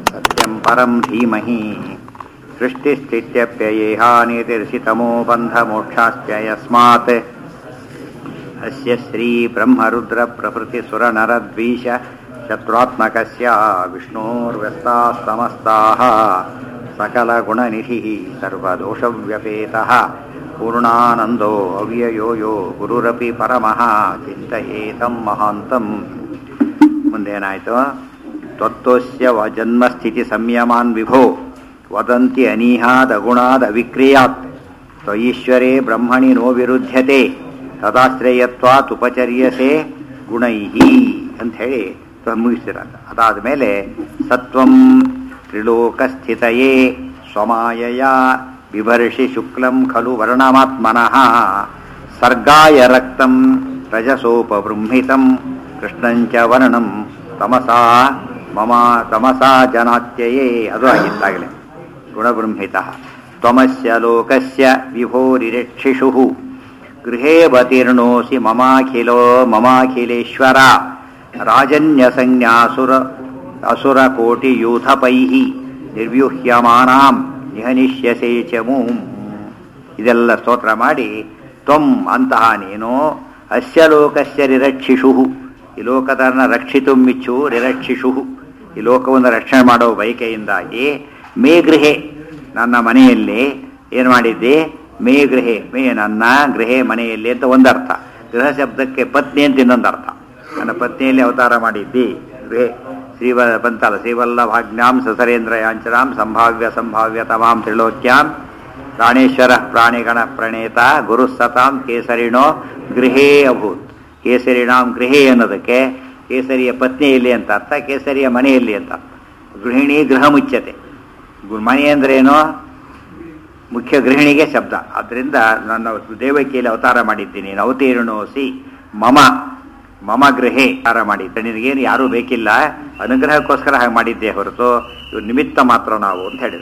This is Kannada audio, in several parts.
सत्यं परं धीमहि सृष्टिस्थित्यप्ययेहानितिर्षितमो बन्धमोक्षाश्च यस्मात् अस्य श्रीब्रह्मरुद्रप्रभृतिसुरनरद्वीष शत्रुत्मकस्य विष्णोर्व्यस्ताः समस्ताः सकलगुणनिधिः सर्वदोषव्यपेतः पूर्णानन्दो अव्ययो यो ಗುರುರಪಿ ಪರಮಃ ಚಿಂತಯೇತಂ ಮಹಾಂತಂ ಮುಂದೇನಾಯಿತು ತ್ವತ್ತೋಸ್ಯ ವ ಜನ್ಮಸ್ಥಿತಿ ಸಂಯಮಾನ್ ವಿಭೋ ವದಂತಿ ಅನೀಹಾದ ಅಗುಣಾದ ಅವಿಕ್ರಿಯಾತ್ ತ್ವಯೀಶ್ವರೇ ಬ್ರಹ್ಮಣಿ ನೋ ವಿರುದ್ಧತೆ ತದಾಶ್ರಯತ್ವಾತ್ ಉಪಚರ್ಯಸೆ ಗುಣೈಹಿ ಅಂತ ಹೇಳಿ ಮುಗಿಸ್ತಿರಲ್ಲ ಅದಾದ ಮೇಲೆ ಸತ್ವಂ ತ್ರಿಲೋಕಸ್ಥಿತಯೇ ಸ್ವಮಾಯಯ ಬಿಭರ್ಷಿ ಶುಕ್ಲಂ ಖಲು ವರ್ಣಮಾತ್ಮನಃ ಸರ್ಗಾಯ ರಕ್ತಂ ರಜಸೋಪಬೃಂಹಿತಂ ಕೃಷ್ಣಂಚ ವರ್ಣಂ ತಮಸಾ ಮಮ ತಮಸಾ ಜನಾತ್ಯಯೇ ಅದು ಆಗಿತ್ತಾಗಲೇ ಗುಣಬೃಂಹಿತ ತ್ವಮಸ್ಯ ಲೋಕಸ್ಯ ವಿಭೋರಿರಕ್ಷಿಷು ಗೃಹೇವತೀರ್ಣೋಸಿ ಮಮಾಖಿಲೋ ಮಮಾಖಿಲೇಶ್ವರ ರಾಜನ್ಯಸಂಜ್ಞಾಸುರ ಅಸುರಕೋಟಿಯೂಥಪೈ ನಿರ್ವ್ಯೂಹ್ಯಮಾನಾಂ ನಿಹನಿಷ್ಯಸೇ ಚಮೂಂ ಇದೆಲ್ಲ ಸ್ತೋತ್ರ ಮಾಡಿ ತ್ವಂ ಅಂತಹ ನೀನು ಅಸ್ಯ ಲೋಕಸ್ಯ ರಿರಕ್ಷಿಷು ಈ ಲೋಕದನ್ನ ರಕ್ಷಿತುಮಿಚ್ಚು ರಿರಕ್ಷಿಷು ಈ ಲೋಕವನ್ನು ರಕ್ಷಣೆ ಮಾಡೋ ಬಯಕೆಯಿಂದಾಗಿ ಮೇ ಗೃಹೆ ನನ್ನ ಮನೆಯಲ್ಲಿ ಏನು ಮಾಡಿದ್ದೆ ಮೇ ಗೃಹೆ ಮೇ ನನ್ನ ಗೃಹೆ ಮನೆಯಲ್ಲಿ ಅಂತ ಒಂದರ್ಥ ಗೃಹ ಶಬ್ದಕ್ಕೆ ಪತ್ನಿ ಅಂತ ಇನ್ನೊಂದು ಅರ್ಥ ನನ್ನ ಪತ್ನಿಯಲ್ಲಿ ಅವತಾರ ಮಾಡಿದ್ದಿ ಗೃಹೆ ಶ್ರೀವ ಬಂತಲ್ಲ ಶ್ರೀವಲ್ಲಭಾಜ್ಞಾಂ ಸಸರೇಂದ್ರ ಯಾಂಚನಾಂ ಸಂಭಾವ್ಯ ಸಂಭಾವ್ಯ ತಮಾಂ ತ್ರಿಲೋಕ್ಯಾಂ ಪ್ರಾಣೇಶ್ವರ ಪ್ರಾಣಿಗಣ ಪ್ರಣೇತ ಗುರು ಸತಾಂ ಕೇಸರಿಣೋ ಗೃಹೇ ಅಭೂತ್ ಕೇಸರಿಣಾಂ ಗೃಹೇ ಅನ್ನೋದಕ್ಕೆ ಕೇಸರಿಯ ಪತ್ನಿಯಲ್ಲಿ ಅಂತ ಅರ್ಥ ಕೇಸರಿಯ ಮನೆಯಲ್ಲಿ ಅಂತ ಗೃಹಿಣಿ ಗೃಹ ಮುಚ್ಚತೆ ಮನೆ ಅಂದ್ರೇನು ಮುಖ್ಯ ಗೃಹಿಣಿಗೆ ಶಬ್ದ ಆದ್ದರಿಂದ ನನ್ನ ದೇವಕಿಯಲ್ಲಿ ಅವತಾರ ಮಾಡಿದ್ದೀನಿ ಅವತೀರ್ಣೋಸಿ ಮಮ ಮಮ ಗೃಹೆ ಅವತಾರ ಮಾಡಿದ್ದೆ ನಿನಗೇನು ಯಾರೂ ಬೇಕಿಲ್ಲ ಅನುಗ್ರಹಕ್ಕೋಸ್ಕರ ಹಾಗೆ ಮಾಡಿದ್ದೆ ಹೊರತು ಇವು ನಿಮಿತ್ತ ಮಾತ್ರ ನಾವು ಅಂತ ಹೇಳಿದ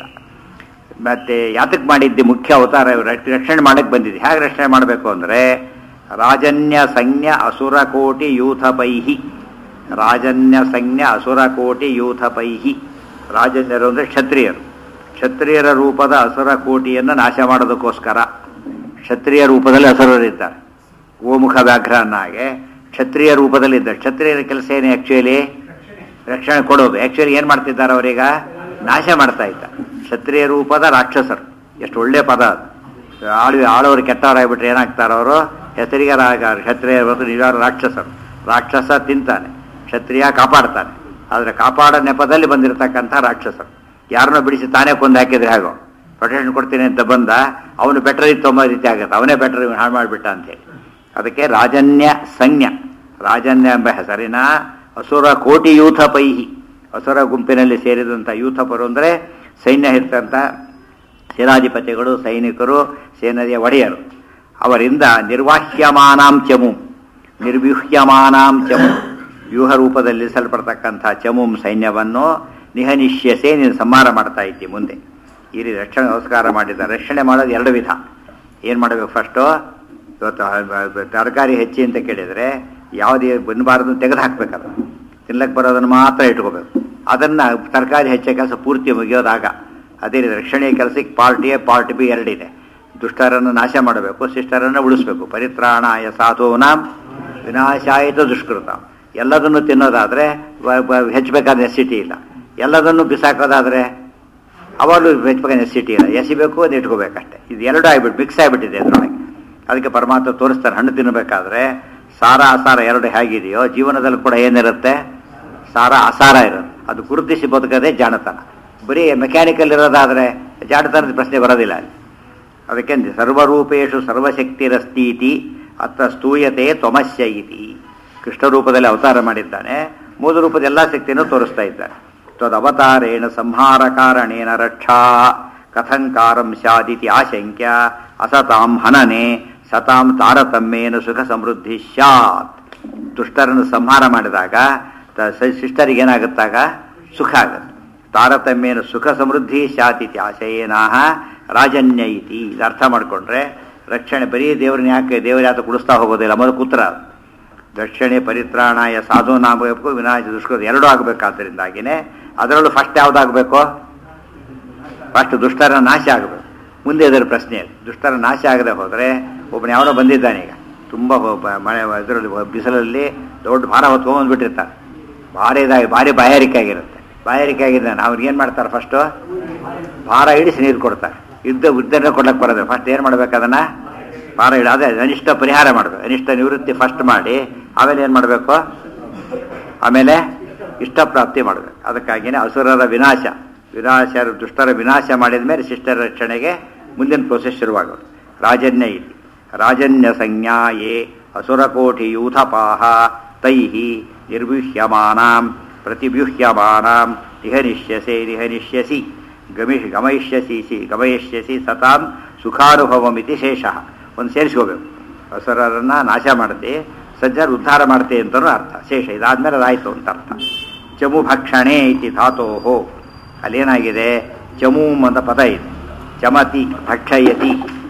ಮತ್ತೆ ಯಾತಕ್ಕೆ ಮಾಡಿದ್ದೆ ಮುಖ್ಯ ಅವತಾರ ರಕ್ಷಣೆ ಮಾಡಕ್ಕೆ ಬಂದಿದ್ದೆ ಹೇಗೆ ರಕ್ಷಣೆ ಮಾಡಬೇಕು ಅಂದರೆ ರಾಜನ್ಯ ಸಂಜ್ಞ ಅಸುರಕೋಟಿ ಯೂಥಪೈಹಿ ರಾಜನ್ಯ ಸಂಜ್ಞ ಅಸುರಕೋಟಿ ಯೂಥಪೈಹಿ ರಾಜನ್ಯರು ಅಂದರೆ ಕ್ಷತ್ರಿಯರು ಕ್ಷತ್ರಿಯರ ರೂಪದ ಅಸುರ ಕೋಟಿಯನ್ನು ನಾಶ ಮಾಡೋದಕ್ಕೋಸ್ಕರ ಕ್ಷತ್ರಿಯ ರೂಪದಲ್ಲಿ ಅಸುರರಿದ್ದಾರೆ ಗೋಮುಖ ವ್ಯಾಘ್ರನ ಹಾಗೆ ಕ್ಷತ್ರಿಯ ರೂಪದಲ್ಲಿದ್ದಾರೆ ಕ್ಷತ್ರಿಯರ ಕೆಲಸ ಏನು ಆ್ಯಕ್ಚುಲಿ ರಕ್ಷಣೆ ಕೊಡೋದು ಆ್ಯಕ್ಚುಲಿ ಏನು ಮಾಡ್ತಿದ್ದಾರೆ ಅವರೀಗ ನಾಶ ಮಾಡ್ತಾ ಇದ್ದ ಕ್ಷತ್ರಿಯ ರೂಪದ ರಾಕ್ಷಸರು ಎಷ್ಟು ಒಳ್ಳೆಯ ಪದ ಅದು ಆಳು ಆಳವರು ಕೆಟ್ಟವರಾಗ್ಬಿಟ್ರೆ ಏನಾಗ್ತಾರೆ ಅವರು ಹೆಸರಿಗೆ ಕ್ಷತ್ರಿಯ ನಿಜವಾದ ರಾಕ್ಷಸರು ರಾಕ್ಷಸ ತಿಂತಾನೆ ಕ್ಷತ್ರಿಯ ಕಾಪಾಡ್ತಾನೆ ಆದರೆ ಕಾಪಾಡೋ ನೆಪದಲ್ಲಿ ಬಂದಿರತಕ್ಕಂಥ ರಾಕ್ಷಸರು ಯಾರನ್ನೋ ಬಿಡಿಸಿ ತಾನೇ ಕೊಂದು ಹಾಕಿದ್ರೆ ಹಾಗೋ ಪ್ರೊಟೆಕ್ಷನ್ ಕೊಡ್ತೀನಿ ಅಂತ ಬಂದ ಅವನು ಬೆಟರ್ ಇತ್ತು ಅನ್ನೋ ರೀತಿ ಆಗುತ್ತೆ ಅವನೇ ಬೆಟರ್ ಹಾಳು ಮಾಡಿಬಿಟ್ಟ ಅಂತೇಳಿ ಅದಕ್ಕೆ ರಾಜನ್ಯ ಸಂಜ್ಞ ರಾಜನ್ಯ ಎಂಬ ಹೆಸರಿನ ಅಸುರ ಕೋಟಿ ಯೂಥ ಪೈಹಿ ಅಸುರ ಗುಂಪಿನಲ್ಲಿ ಸೇರಿದಂಥ ಯೂಥಪರು ಅಂದರೆ ಸೈನ್ಯ ಇರ್ತಂಥ ಸೇನಾಧಿಪತಿಗಳು ಸೈನಿಕರು ಸೇನೆಯ ಒಡೆಯರು ಅವರಿಂದ ನಿರ್ವಾಹ್ಯಮಾನಾಂ ಚಮು ನಿರ್ವ್ಯೂಹ್ಯಮಾನಾಂ ಚಮು ವ್ಯೂಹ ರೂಪದಲ್ಲಿ ಸಲ್ಪಡ್ತಕ್ಕಂಥ ಚಮುಂ ಸೈನ್ಯವನ್ನು ನಿಹನಿಷ್ಯಸೆ ನೀನು ಸಂಹಾರ ಮಾಡ್ತಾ ಇದ್ದಿ ಮುಂದೆ ಈ ರೀತಿ ರಕ್ಷಣೆ ನಮಸ್ಕಾರ ಮಾಡಿದ ರಕ್ಷಣೆ ಮಾಡೋದು ಎರಡು ವಿಧ ಏನು ಮಾಡಬೇಕು ಫಸ್ಟು ಇವತ್ತು ತರಕಾರಿ ಹೆಚ್ಚಿ ಅಂತ ಕೇಳಿದರೆ ಯಾವುದೇ ಬನ್ನಬಾರದು ತೆಗೆದು ಹಾಕ್ಬೇಕದು ತಿನ್ಲಕ್ಕೆ ಬರೋದನ್ನು ಮಾತ್ರ ಇಟ್ಕೋಬೇಕು ಅದನ್ನು ತರಕಾರಿ ಹೆಚ್ಚೋ ಕೆಲಸ ಪೂರ್ತಿ ಮುಗಿಯೋದಾಗ ಅದೇ ರೀತಿ ರಕ್ಷಣೆಯ ಕೆಲಸಕ್ಕೆ ಪಾರ್ಟ್ ಎ ಪಾರ್ಟ್ ಬಿ ಎರಡಿದೆ ದುಷ್ಟರನ್ನು ನಾಶ ಮಾಡಬೇಕು ಶಿಷ್ಟರನ್ನು ಉಳಿಸ್ಬೇಕು ಪರಿತ್ರಾಣಾಯ ಸಾಧೂನಾಂ ವಿನಾಶಾಯಿತ ದುಷ್ಕೃತ ಎಲ್ಲದನ್ನು ತಿನ್ನೋದಾದರೆ ಹೆಚ್ಚಬೇಕಾದ ನೆಸಿಟಿ ಇಲ್ಲ ಎಲ್ಲದನ್ನು ಬಿಸಾಕೋದಾದರೆ ಅವಾಗಲೂ ಹೆಚ್ಚಬೇಕಾದ ನೆಸಿಟಿ ಇಲ್ಲ ಎಸಿಬೇಕು ಅದು ಇಟ್ಕೋಬೇಕಷ್ಟೆ ಇದು ಎರಡು ಆಗಿಬಿಟ್ಟು ಮಿಕ್ಸ್ ಆಗಿಬಿಟ್ಟಿದೆ ಅದರೊಳಗೆ ಅದಕ್ಕೆ ಪರಮಾತ್ಮ ತೋರಿಸ್ತಾರೆ ಹಣ್ಣು ತಿನ್ನಬೇಕಾದ್ರೆ ಸಾರ ಅಸಾರ ಎರಡು ಹೇಗಿದೆಯೋ ಜೀವನದಲ್ಲಿ ಕೂಡ ಏನಿರುತ್ತೆ ಸಾರ ಅಸಾರ ಇರುತ್ತೆ ಅದು ಗುರುತಿಸಿ ಬದುಕದೆ ಜಾಣತನ ಬರೀ ಮೆಕ್ಯಾನಿಕಲ್ ಇರೋದಾದರೆ ಜಾಣತನದ ಪ್ರಶ್ನೆ ಬರೋದಿಲ್ಲ ಅಲ್ಲಿ ಅದಕ್ಕೆ ಸರ್ವರೂಪೇಶು ಸರ್ವಶಕ್ತಿರಸ್ತೀತಿ ಅತ್ತ ಸ್ತೂಯತೆ ತ್ವಮಸ್ಯ ಇತಿ ಕೃಷ್ಣ ರೂಪದಲ್ಲಿ ಅವತಾರ ಮಾಡಿದ್ದಾನೆ ಮೂಲ ರೂಪದ ಎಲ್ಲ ಶಕ್ತಿಯನ್ನು ತೋರಿಸ್ತಾ ಇದ್ದಾನೆ ತ್ವದವತಾರೇಣ ಸಂಹಾರ ಕಾರಣೇನ ರಕ್ಷಾ ಕಥಂಕಾರಂ ಸ್ಯಾದಿತಿ ಆಶಂಕ್ಯ ಅಸತಾಂ ಹನನೆ ಸತಾಂ ತಾರತಮ್ಯೇನ ಸುಖ ಸಮೃದ್ಧಿ ಸ್ಯಾತ್ ದುಷ್ಟರನ್ನು ಸಂಹಾರ ಮಾಡಿದಾಗ ಶಿಷ್ಟರಿಗೆ ಏನಾಗುತ್ತಾಗ ಸುಖ ಆಗುತ್ತೆ ತಾರತಮ್ಯೇನ ಸುಖ ಸಮೃದ್ಧಿ ಸ್ಯಾತಿತಿ ಆಶಯೇನಾಹ ರಾಜನ್ಯ ಇತಿ ಇದು ಅರ್ಥ ಮಾಡಿಕೊಂಡ್ರೆ ರಕ್ಷಣೆ ಬರೀ ದೇವ್ರನ್ನ ಯಾಕೆ ದೇವ್ರ ಯಾತ ಕುಡಿಸ್ತಾ ಹೋಗೋದಿಲ್ಲ ಮೊದಲು ಕುತ್ರ ದಕ್ಷಿಣೆ ಪರಿತ್ರಾಣಾಯ ಸಾಧುನ ಆಗಬೇಕು ವಿನಾಶ ದುಷ್ಕೃತ ಎರಡೂ ಆಗಬೇಕಾದ್ದರಿಂದಾಗಿನೇ ಅದರಲ್ಲೂ ಫಸ್ಟ್ ಯಾವುದಾಗಬೇಕು ಫಸ್ಟ್ ದುಷ್ಟರ ನಾಶ ಆಗಬೇಕು ಮುಂದೆ ಇದರ ಪ್ರಶ್ನೆ ಅದು. ದುಷ್ಟರ ನಾಶ ಆಗದೆ ಹೋದರೆ ಒಬ್ಬನು ಯಾವನೋ ಬಂದಿದ್ದಾನೆ ಈಗ ತುಂಬ ಮಳೆ ಇದರಲ್ಲಿ ಬಿಸಿಲಲ್ಲಿ ದೊಡ್ಡ ಭಾರ ಹೊತ್ಕೊಂಡ್ಬಂದ್ಬಿಟ್ಟಿರ್ತಾರೆ ಭಾರಿ ಇದಾಗಿ ಭಾರಿ ಬಾಯಾರಿಕೆ ಆಗಿರುತ್ತೆ ಬಾಯಾರಿಕೆ ಆಗಿದ್ದಾನೆ ಅವ್ರಿಗೆ ಏನು ಮಾಡ್ತಾರೆ ಫಸ್ಟು ಭಾರ ಇಳಿಸಿ ನೀರು ಕೊಡ್ತಾರೆ ಯುದ್ಧ ಉದ್ದನೆ ಕೊಡ್ಲಕ್ಕೆ ಬರೋದು ಫಸ್ಟ್ ಏನು ಮಾಡ್ಬೇಕು ಅದನ್ನು ಭಾರ ಇಡ ಅದೇ ಅನಿಷ್ಟ ಪರಿಹಾರ ಮಾಡಬೇಕು ಅನಿಷ್ಟ ನಿವೃತ್ತಿ ಫಸ್ಟ್ ಮಾಡಿ ಆಮೇಲೆ ಏನು ಮಾಡಬೇಕು ಆಮೇಲೆ ಇಷ್ಟ ಪ್ರಾಪ್ತಿ ಮಾಡಬೇಕು ಅದಕ್ಕಾಗಿಯೇ ಅಸುರರ ವಿನಾಶ ವಿನಾಶ ದುಷ್ಟರ ವಿನಾಶ ಮಾಡಿದ ಮೇಲೆ ಶಿಷ್ಟರ ರಕ್ಷಣೆಗೆ ಮುಂದಿನ ಪ್ರೋಸೆಸ್ ಶುರುವಾಗೋದು ರಾಜನ್ಯ ಇಲ್ಲಿ ರಾಜನ್ಯ ಸಂಜ್ಞಾಯೇ ಅಸುರಕೋಟಿ ಯೂಥಪಾಹ ತೈ ನಿರ್ವ್ಯೂಹ್ಯಮಾನಾಂ ಪ್ರತಿವ್ಯೂಹ್ಯಮಾನಾಂ ನಿಹನಿಷ್ಯಸೆ ನಿಹನಿಷ್ಯಸಿ ಗಮಿಷ್ ಗಮಯಿಷ್ಯಸಿ ಸಿ ಗಮಯಿಷ್ಯಸಿ ಸತಾಂ ಸುಖಾನುಭವಮಿತಿ ಶೇಷಃ ಒಂದು ಸೇರಿಸ್ಕೋಬೇಕು ಅಸುರರನ್ನ ನಾಶ ಮಾಡ್ತಿ ಸಜ್ಜರು ಉದ್ಧಾರ ಮಾಡ್ತೆ ಅಂತಲೂ ಅರ್ಥ ಶೇಷ ಇದಾದ್ಮೇಲೆ ಅದಾಯ್ತು ಅಂತ ಅರ್ಥ ಚಮು ಭಕ್ಷಣೆ ಇತಿ ಧಾತೋಹೋ ಅಲ್ಲೇನಾಗಿದೆ ಚಮೂಮ್ ಅಂತ ಪದ ಇದೆ ಚಮತಿ ಭಕ್ಷಯತಿ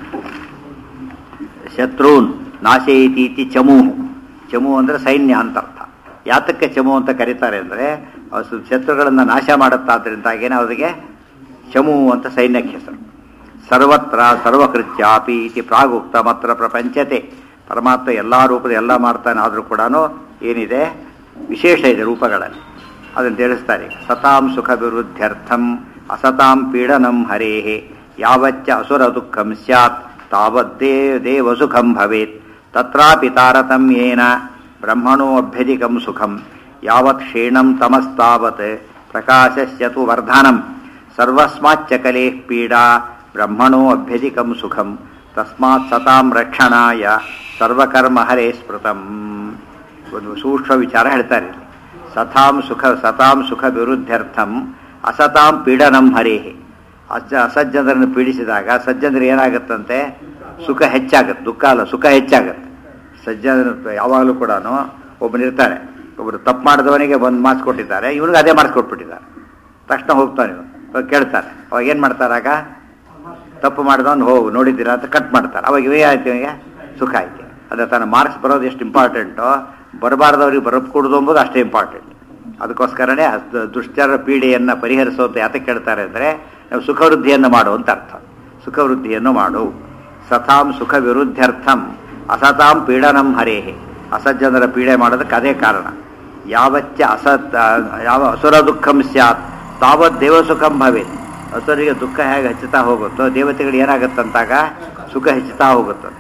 ಶತ್ರುನ್ ನಾಶಯತಿ ಇತಿ ಚಮು ಚಮು ಅಂದರೆ ಸೈನ್ಯ ಅಂತ ಅರ್ಥ ಯಾತಕ್ಕೆ ಚಮು ಅಂತ ಕರೀತಾರೆ ಅಂದರೆ ಶತ್ರುಗಳನ್ನು ನಾಶ ಮಾಡುತ್ತಾದ್ರಿಂದಾಗೇನೆ ಅವರಿಗೆ ಚಮು ಅಂತ ಸೈನ್ಯಕ್ಕೆ ಹೆಸರು ಸರ್ವತ್ರ ಸರ್ವಕೃತ್ಯಾಪಿ ಇತಿ ಪ್ರಾಗುಕ್ತ ಮಾತ್ರ ಪ್ರಪಂಚತೆ ಪರಮಾತ್ಮ ಎಲ್ಲ ರೂಪದ ಎಲ್ಲ ಮಾಡ್ತಾನೆ ಆದರೂ ಕೂಡ ಏನಿದೆ ವಿಶೇಷ ಇದೆ ರೂಪಗಳಲ್ಲಿ ಅದನ್ನು ತಿಳಿಸ್ತಾರೆ ಸತಾಂ ಸುಖ ವಿರುದ್ಧ್ಯರ್ಥಂ ಅಸತಾಂ ಪೀಡನಂ ಹರೇಹೆ ಯಾವಚ್ಚ ಅಸುರ ದುಃಖಂ ಸ್ಯಾತ್ ತಾವದ್ದೇ ದೇವ ಸುಖಂ ಭವೇತ್ ತತ್ರಾಪಿ ತಾರತಮ್ಯೇನ ಬ್ರಹ್ಮಣೋ ಅಭ್ಯಧಿಕಂ ಸುಖಂ ಯಾವತ್ ಕ್ಷೀಣಂ ತಮಸ್ತಾವತ್ ಪ್ರಕಾಶಸ್ಯತು ವರ್ಧನಂ ಸರ್ವಸ್ಮಾಚ್ಚ ಕಲೆ ಪೀಡಾ ಬ್ರಹ್ಮಣೋ ಅಭ್ಯಧಿಕಂ ಸುಖಂ ತಸ್ಮಾತ್ ಸತಾಂ ರಕ್ಷಣಾಯ ಸರ್ವಕರ್ಮ ಹರೇ ಸ್ಮೃತಂ ಒಂದು ಸೂಕ್ಷ್ಮ ವಿಚಾರ ಹೇಳ್ತಾರೆ ಇಲ್ಲಿ. ಸತಾಂ ಸುಖ ಸತಾಂ ಸುಖ ವಿರುದ್ಧರ್ಥಂ ಅಸತಾಂ ಪೀಡನಂ ಹರೇಹಿ ಅಜ್ಜ ಅಸಜ್ಜನರನ್ನು ಪೀಡಿಸಿದಾಗ ಸಜ್ಜನರು ಏನಾಗುತ್ತಂತೆ ಸುಖ ಹೆಚ್ಚಾಗುತ್ತೆ ದುಃಖ ಅಲ್ಲ ಸುಖ ಹೆಚ್ಚಾಗುತ್ತೆ ಸಜ್ಜನರು ಯಾವಾಗಲೂ ಕೂಡ ಒಬ್ಬನಿರ್ತಾರೆ ಒಬ್ಬರು ತಪ್ಪು ಮಾಡಿದವನಿಗೆ ಒಂದು ಮಾರ್ಕ್ಸ್ ಕೊಟ್ಟಿದ್ದಾರೆ ಇವನಿಗೆ ಅದೇ ಮಾರ್ಕ್ಸ್ ಕೊಟ್ಬಿಟ್ಟಿದ್ದಾರೆ ತಕ್ಷಣ ಹೋಗ್ತಾನೆ ಇವನು ಇವಾಗ ಕೇಳ್ತಾರೆ ಅವಾಗ ಏನು ಮಾಡ್ತಾರಾಗ ತಪ್ಪು ಮಾಡಿದವನು ಹೋಗು ನೋಡಿದ್ದೀರಾ ಅಂತ ಕಟ್ ಮಾಡ್ತಾರೆ ಅವಾಗ ಇವೇ ಆಯ್ತು ಇವನಿಗೆ ಸುಖ ಆಯ್ತು ಅದೇ ತನ್ನ ಮಾರ್ಕ್ಸ್ ಬರೋದು ಎಷ್ಟು ಇಂಪಾರ್ಟೆಂಟೋ ಬರಬಾರ್ದವ್ರಿಗೆ ಬರಕೊಡೋದು ಎಂಬುದು ಅಷ್ಟೇ ಇಂಪಾರ್ಟೆಂಟ್ ಅದಕ್ಕೋಸ್ಕರನೇ ಅದ್- ದುಷ್ಟರ ಪೀಡೆಯನ್ನು ಪರಿಹರಿಸೋದು ಯಾತಕ್ಕೆ ಕೇಳ್ತಾರೆ ಅಂದರೆ ನಾವು ಸುಖವೃದ್ಧಿಯನ್ನು ಮಾಡು ಅಂತ ಅರ್ಥ ಸುಖವೃದ್ಧಿಯನ್ನು ಮಾಡು ಸತಾಂ ಸುಖ ವಿರುದ್ಧರ್ಥಂ ಅಸತಾಂ ಪೀಡನಂ ಹರೇಹೆ ಅಸಜ್ಜನರ ಪೀಡೆ ಮಾಡೋದಕ್ಕೆ ಅದೇ ಕಾರಣ ಯಾವಚ್ಚ ಅಸತ್ ಯಾವ ಅಸುರ ದುಃಖಂ ಸ್ಯಾತ್ ತಾವತ್ ದೇವ ಸುಖಂ ಭವೇತ್ ಅಸುರಿಗೆ ದುಃಖ ಹೇಗೆ ಹೆಚ್ಚುತ್ತಾ ಹೋಗುತ್ತೋ ದೇವತೆಗಳು ಏನಾಗುತ್ತಂತಾಗ ಸುಖ ಹೆಚ್ಚುತ್ತಾ ಹೋಗುತ್ತಂತೆ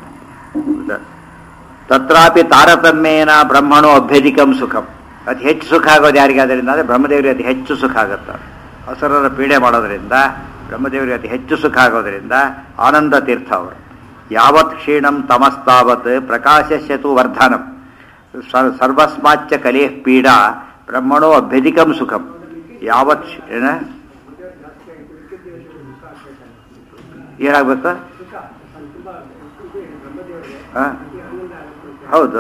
ತತ್ರಾಪಿ ತಾರತಮ್ಯೇನ ಬ್ರಹ್ಮಣೋ ಅಭ್ಯಧಿಕಂ ಸುಖಂ ಅತಿ ಹೆಚ್ಚು ಸುಖ ಆಗೋದು ಯಾರಿಗೆ ಅದರಿಂದ ಅಂದರೆ ಬ್ರಹ್ಮದೇವರಿಗೆ ಅತಿ ಹೆಚ್ಚು ಸುಖ ಆಗುತ್ತೆ ಅಸುರರ ಪೀಡೆ ಮಾಡೋದರಿಂದ ಬ್ರಹ್ಮದೇವರಿಗೆ ಅತಿ ಹೆಚ್ಚು ಸುಖ ಆಗೋದರಿಂದ ಆನಂದ ತೀರ್ಥ ಅವರು ಯಾವತ್ ಕ್ಷೀಣಂ ತಮಸ್ತಾವತ್ ಪ್ರಕಾಶಸ್ಯತು ವರ್ಧನಂ ಸ- ಸರ್ವಸ್ಮಾಚ್ಚ ಕಲೆ ಪೀಡಾ ಬ್ರಹ್ಮಣೋ ಅಭ್ಯಧಿಕಂ ಸುಖಂ ಯಾವತ್ ಕ್ಷ- ಏನ ಏನಾಗಬೇಕು ಹಾಂ ಹೌದು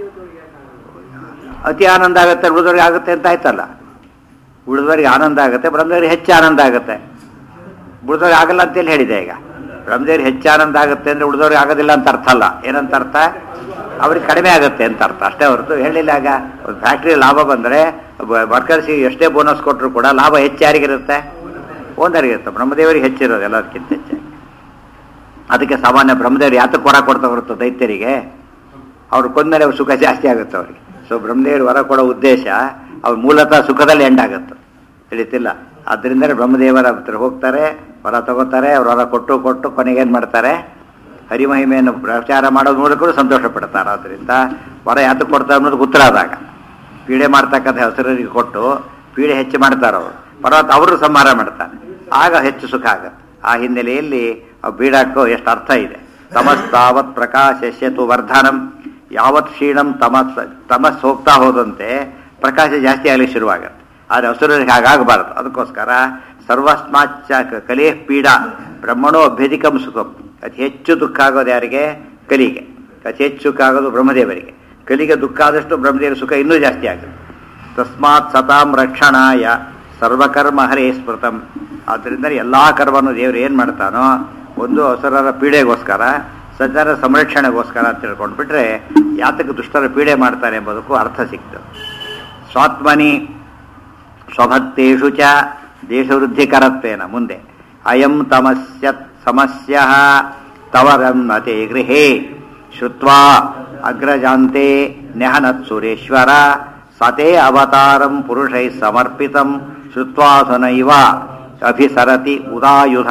ಅತಿ ಆನಂದ ಆಗುತ್ತೆ ಉಳಿದವ್ರಿಗೆ ಆಗುತ್ತೆ ಅಂತ ಆಯ್ತಲ್ಲ ಉಳಿದವರಿಗೆ ಆನಂದ ಆಗುತ್ತೆ ಬ್ರಹ್ಮದೇವರಿಗೆ ಹೆಚ್ಚು ಆನಂದ ಆಗುತ್ತೆ ಉಳಿದವ್ರಿಗೆ ಆಗಲ್ಲ ಅಂತೇಳಿ ಹೇಳಿದೆ ಈಗ ಬ್ರಹ್ಮದೇವರಿಗೆ ಹೆಚ್ಚು ಆನಂದ ಆಗುತ್ತೆ ಅಂದರೆ ಉಳಿದವ್ರಿಗೆ ಆಗೋದಿಲ್ಲ ಅಂತ ಅರ್ಥ ಅಲ್ಲ ಏನಂತ ಅರ್ಥ ಅವ್ರಿಗೆ ಕಡಿಮೆ ಆಗುತ್ತೆ ಅಂತ ಅರ್ಥ ಅಷ್ಟೇ ಹೊರತು ಹೇಳಿಲ್ಲ ಆಗ ಒಂದು ಫ್ಯಾಕ್ಟ್ರಿ ಲಾಭ ಬಂದರೆ ವರ್ಕರ್ಸಿಗೆ ಎಷ್ಟೇ ಬೋನಸ್ ಕೊಟ್ಟರು ಕೂಡ ಲಾಭ ಹೆಚ್ಚು ಯಾರಿಗಿರುತ್ತೆ ಓನರಿಗಿರುತ್ತೆ ಬ್ರಹ್ಮದೇವರಿಗೆ ಹೆಚ್ಚಿರೋದು ಎಲ್ಲದಕ್ಕಿಂತ ಹೆಚ್ಚಾಗಿ ಅದಕ್ಕೆ ಸಾಮಾನ್ಯ ಬ್ರಹ್ಮದೇವರು ಯಾತಕ್ಕೆ ವರ ಕೊಡ್ತಾ ಹೊರತು ದೈತ್ಯರಿಗೆ ಅವ್ರು ಕೊಂದ್ಮೇಲೆ ಅವ್ರ ಸುಖ ಜಾಸ್ತಿ ಆಗುತ್ತೆ ಅವರಿಗೆ ಸೊ ಬ್ರಹ್ಮದೇವರು ವರ ಕೊಡೋ ಉದ್ದೇಶ ಅವ್ರ ಮೂಲತಃ ಸುಖದಲ್ಲಿ ಎಂಡ್ ಆಗುತ್ತೆ ತಿಳಿತಿಲ್ಲ ಆದ್ದರಿಂದಲೇ ಬ್ರಹ್ಮದೇವರ ಹತ್ರ ಹೋಗ್ತಾರೆ ವರ ತಗೋತಾರೆ ಅವ್ರ ವರ ಕೊಟ್ಟು ಕೊಟ್ಟು ಕೊನೆಗೆ ಏನು ಮಾಡ್ತಾರೆ ಹರಿಮಹಿಮೆಯನ್ನು ಪ್ರಚಾರ ಮಾಡೋದ್ ಮೂಲಕವೂ ಸಂತೋಷ ಪಡ್ತಾರೆ ಆದ್ದರಿಂದ ವರ ಯಾತಕ್ಕೆ ಕೊಡ್ತಾರೆ ಅನ್ನೋದು ಉತ್ತರ ಆದಾಗ ಪೀಡೆ ಮಾಡ್ತಕ್ಕಂಥ ಹೆಸರಿಗೆ ಕೊಟ್ಟು ಪೀಡೆ ಹೆಚ್ಚು ಮಾಡ್ತಾರೆ ಅವರು ಪರ್ವತ ಅವರು ಸಂಹಾರ ಮಾಡ್ತಾರೆ ಆಗ ಹೆಚ್ಚು ಸುಖ ಆಗುತ್ತೆ ಆ ಹಿನ್ನೆಲೆಯಲ್ಲಿ ಆ ಬೀಡಾಕ್ಕೋ ಎಷ್ಟು ಅರ್ಥ ಇದೆ ತಮಸ್ತಾವತ್ ಪ್ರಕಾಶಸ್ಯತು ವರ್ಧನಂ ಯಾವತ್ ಕ್ಷೀಣಂ ತಮಸ್ ತಮಸ್ ಹೋಗ್ತಾ ಹೋದಂತೆ ಪ್ರಕಾಶ ಜಾಸ್ತಿ ಆಗಲಿಕ್ಕೆ ಶುರುವಾಗುತ್ತೆ ಆದರೆ ಹಸುರರಿಗೆ ಹಾಗಾಗಬಾರದು ಅದಕ್ಕೋಸ್ಕರ ಸರ್ವಸ್ಮಾಚ್ಚ ಕ- ಕಲೆ ಪೀಡಾ ಬ್ರಹ್ಮಣೋ ಅಭ್ಯಧಿಕಂ ಸುಖಂ ಅತಿ ಹೆಚ್ಚು ದುಃಖ ಆಗೋದು ಯಾರಿಗೆ ಕಲಿಗೆ ಅತಿ ಹೆಚ್ಚು ಸುಖ ಆಗೋದು ಬ್ರಹ್ಮದೇವರಿಗೆ ಕಲಿಗೆ ದುಃಖ ಆದಷ್ಟು ಬ್ರಹ್ಮದೇವರ ಸುಖ ಇನ್ನೂ ಜಾಸ್ತಿ ಆಗುತ್ತೆ ತಸ್ಮಾತ್ ಸತಾಂ ರಕ್ಷಣಾಯ ಸರ್ವಕರ್ಮ ಹರೇ ಸ್ಮೃತಂ ಆದ್ದರಿಂದ ಎಲ್ಲ ಕರ್ಮವನ್ನು ದೇವರು ಏನು ಮಾಡ್ತಾನೋ ಒಂದು ಹಸುರರ ಪೀಡೆಗೋಸ್ಕರ ಸಜ್ಜನ ಸಂರಕ್ಷಣೆಗೋಸ್ಕರ ಅಂತ ತಿಳ್ಕೊಂಡ್ಬಿಟ್ರೆ ಯಾತಕ್ಕೆ ದುಷ್ಟರ ಪೀಡೆ ಮಾಡ್ತಾರೆ ಎಂಬುದಕ್ಕೂ ಅರ್ಥ ಸಿಕ್ತು ಸ್ವಾತ್ಮನಿ ಸ್ವಭಕ್ತೇಷು ಚ ದೇಶವೃದ್ಧಿಕರತ್ವೇನ ಮುಂದೆ ಅಯಂ ತಮಸ್ಯ ಸಮಸ್ಯ ತವರನ್ನತೆ ಗೃಹೇ ಶ್ರುತ್ವಾ ಅಗ್ರಜಾಂತೆ ನೆಹನತ್ ಸುರೇಶ್ವರ ಸತೇ ಅವತಾರಂ ಪುರುಷೈ ಸಮರ್ಪಿತಂ ಶ್ರುತ್ವಾಸುನೈವ ಅಭಿಸರತಿ ಉದಾಯುಧ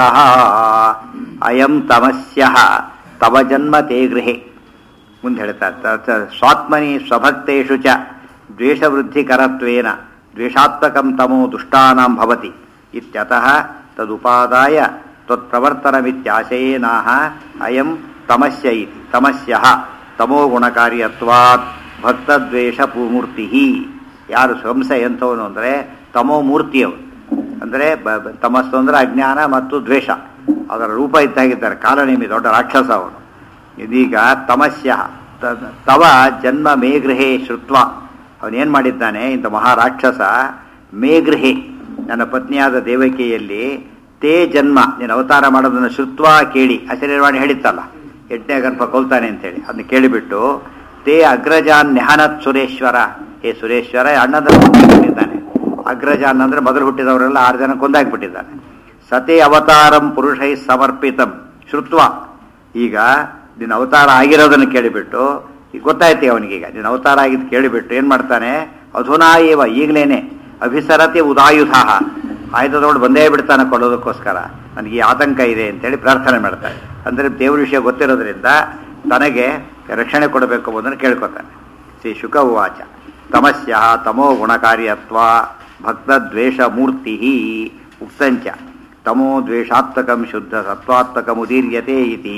ಅಯಂ ತಮಸ್ಯ ತವ ಜನ್ಮ ತೇ ಗೃಹೆ ಮುಂದೆ ಹೇಳ್ತಾರೆ ತ- ತ- ಸ್ವಾತ್ಮನಿ ಸ್ವಭಕ್ತೇಷು ಚ ದ್ವೇಷವೃದ್ಧಿಕರತ್ವೇನ ದ್ವೇಷಾತ್ಮಕಂ ತಮೋ ದುಷ್ಟಾನಾಂ ಭವತಿ ಇತ್ಯತಃ ತದುಪಾದಾಯ ತ್ವತ್ಪ್ರವರ್ತನಮಿತ್ಯಾಶಯೇನಾಹ ಅಯಂ ತಮಸ್ಯ ಇತಿ ತಮಸ್ಯಃ ತಮೋ ಗುಣಕಾರ್ಯತ್ವಾತ್ ಭಕ್ತದ್ವೇಷ ಮೂರ್ತಿ ಯಾರು ಹಂಸ ಎಂಥವನು ಅಂದರೆ ತಮೋ ಮೂರ್ತಿಯವರು ಅಂದರೆ ಬ- ಬ- ತಮಸ್ಸು ಅಂದರೆ ಅಜ್ಞಾನ ಮತ್ತು ದ್ವೇಷ ಅದರ ರೂಪ ಇದ್ದಾಗಿದ್ದಾರೆ ಕಾಲನೇಮಿ ದೊಡ್ಡ ರಾಕ್ಷಸ ಅವನು ಇದೀಗ ತಮಸ್ಯ ತ- ತವ ಜನ್ಮ ಮೇಗೃಹೆ ಶ್ರುತ್ವ ಅವನೇನು ಮಾಡಿದ್ದಾನೆ ಇಂಥ ಮಹಾರಾಕ್ಷಸ ಮೇಗೃಹೆ ನನ್ನ ಪತ್ನಿಯಾದ ದೇವಕಿಯಲ್ಲಿ ತೇ ಜನ್ಮ ನೀನು ಅವತಾರ ಮಾಡೋದನ್ನು ಶ್ರುತ್ವ ಕೇಳಿ ಅಶರೀರವಾಣಿ ಹೇಳಿತ್ತಲ್ಲ ಎಂಟನೇ ಗರ್ಭ ಕೊಲ್ತಾನೆ ಅಂತೇಳಿ ಅದನ್ನ ಕೇಳಿಬಿಟ್ಟು ತೇ ಅಗ್ರಜಾನ್ ನೆಹನತ್ ಸುರೇಶ್ವರ ಹೇ ಸುರೇಶ್ವರ ಅಣ್ಣದ ಕೊಂದಾಕ್ಬಿಟ್ಟಿದ್ದಾನೆ ಅಗ್ರಜಾನ್ ಅಂದ್ರೆ ಮೊದಲು ಹುಟ್ಟಿದವರೆಲ್ಲ ಆರು ಜನ ಕೊಂದಾಕ್ಬಿಟ್ಟಿದ್ದಾನೆ ಸತೇ ಅವತಾರಂ ಪುರುಷೈ ಸಮರ್ಪಿತಂ ಶ್ರುತ್ವ ಈಗ ನಿನ್ನ ಅವತಾರ ಆಗಿರೋದನ್ನು ಕೇಳಿಬಿಟ್ಟು ಈಗ ಗೊತ್ತಾಯ್ತು ಅವನಿಗೀಗ ನಿನ್ನ ಅವತಾರ ಆಗಿದ್ದು ಕೇಳಿಬಿಟ್ಟು ಏನು ಮಾಡ್ತಾನೆ ಅಧುನಾ ಏವ ಈಗಲೇನೆ ಅಭಿಸರತಿ ಉದಾಯುಧ ಆಯುಧದೊಳು ಬಂದೇ ಬಿಡ್ತಾನೆ ಕೊಡೋದಕ್ಕೋಸ್ಕರ ನನಗೆ ಈ ಆತಂಕ ಇದೆ ಅಂತೇಳಿ ಪ್ರಾರ್ಥನೆ ಮಾಡ್ತಾನೆ ಅಂದರೆ ದೇವ್ರ ವಿಷಯ ಗೊತ್ತಿರೋದ್ರಿಂದ ತನಗೆ ರಕ್ಷಣೆ ಕೊಡಬೇಕು ಎಂಬುದನ್ನು ಕೇಳ್ಕೊತಾನೆ ಶ್ರೀ ಶುಕ ಉವಾಚ ತಮಸ್ಯ ತಮೋ ಗುಣಕಾರ್ಯತ್ವ ಭಕ್ತದ್ವೇಷ ಮೂರ್ತಿ ಉಕ್ತಂಚ ತಮೋ ದ್ವೇಷಾತ್ಮಕಂ ಶುದ್ಧ ಸತ್ವಾತ್ಮಕಮುದೀರ್ಯತೆ ಇತಿ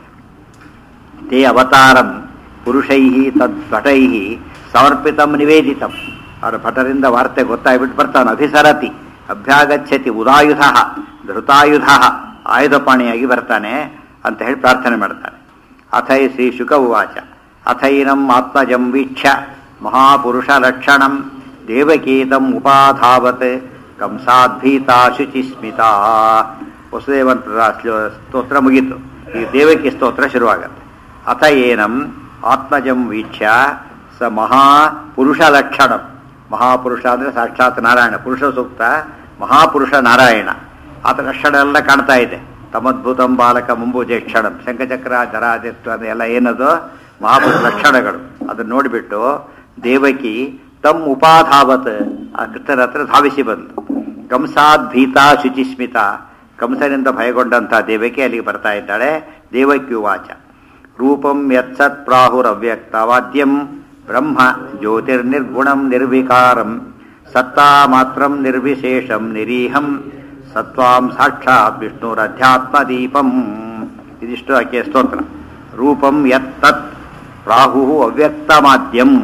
ತೇ ಅವತಾರಂ ಪುರುಷೈ ತದ್ಭಟೈ ಸಮರ್ಪಿತಂ ನಿವೇದಿತಂ ಅವರ ಭಟರಿಂದ ವಾರ್ತೆ ಗೊತ್ತಾಗ್ಬಿಟ್ಟು ಬರ್ತಾನೆ ಅಭಿಸರತಿ ಅಭ್ಯಾಗಚ್ಚತಿ ಉದಾಯುಧ ಧೃತಾಯುಧ ಆಯುಧಪಾಣಿಯಾಗಿ ಬರ್ತಾನೆ ಅಂತ ಹೇಳಿ ಪ್ರಾರ್ಥನೆ ಮಾಡ್ತಾನೆ ಅಥೈ ಶ್ರೀ ಶುಕ ಉವಾಚ ಅಥೈನಂ ಆತ್ಮಜಂ ವೀಕ್ಷ ಮಹಾಪುರುಷ ಲಕ್ಷಣಂ ದೇವಕೀತಂ ಉಪಾಧಾವತ್ ಕಂಸಾದ್ಭೀತಾ ಶುಚಿಸ್ಮಿತಾ ವಸುದೇವಂತರ ಶ್ಲೋ- ಸ್ತೋತ್ರ ಮುಗೀತು ಈ ದೇವಕಿ ಸ್ತೋತ್ರ ಶುರುವಾಗತ್ತೆ ಅಥ ಏನಂ ಆತ್ಮಜಂ ವೀಕ್ಷ್ಯ ಸ ಮಹಾಪುರುಷ ಲಕ್ಷಣಂ ಮಹಾಪುರುಷ ಅಂದರೆ ಸಾಕ್ಷಾತ್ ನಾರಾಯಣ ಪುರುಷ ಸೂಕ್ತ ಮಹಾಪುರುಷ ನಾರಾಯಣ ಆತ ಲಕ್ಷಣ ಎಲ್ಲ ಕಾಣ್ತಾ ಇದೆ ತಮದ್ಭುತಂ ಬಾಲಕ ಮುಂಬುಜೇಕ್ಷಣಂ ಶಂಖಚಕ್ರ ಜರಾಜತ್ವ ಎಲ್ಲ ಏನದು ಮಹಾಪುರುಷ ಲಕ್ಷಣಗಳು ಅದನ್ನ ನೋಡಿಬಿಟ್ಟು ದೇವಕಿ ತಮ್ ಉಪಾಧಾವತ್ ಆ ಕೃಷ್ಣರ ಹತ್ರ ಧಾವಿಸಿ ಬಂದು ಕಂಸಾದ್ ಭೀತಾ ಶುಚಿಸ್ಮಿತ ಕಂಸನಿಂದ ಭಯಗೊಂಡಂತಹ ದೇವಕಿ ಅಲ್ಲಿಗೆ ಬರ್ತಾ ಇದ್ದಾಳೆ ದೇವಕಿ ವಾಚ ರೂಪಂ ಯತ್ಸತ್ ಪ್ರಾಹುರವ್ಯಕ್ತವಾದ್ಯಂ ಬ್ರಹ್ಮ ಜ್ಯೋತಿರ್ನಿರ್ಗುಣಂ ನಿರ್ವಿಕಾರಂ ಸತ್ತಾ ಮಾತ್ರಂ ನಿರ್ವಿಶೇಷಂ ನಿರೀಹಂ ಸತ್ವಾಂ ಸಾಕ್ಷಾತ್ ವಿಷ್ಣುರಧ್ಯಾತ್ಮದೀಪಂ ಇದಿಷ್ಟು ಆಕೆಯ ಸ್ತೋತ್ರ ರೂಪಂ ಯತ್ತತ್ ಪ್ರಾಹು ಅವ್ಯಕ್ತಮಾದ್ಯಂ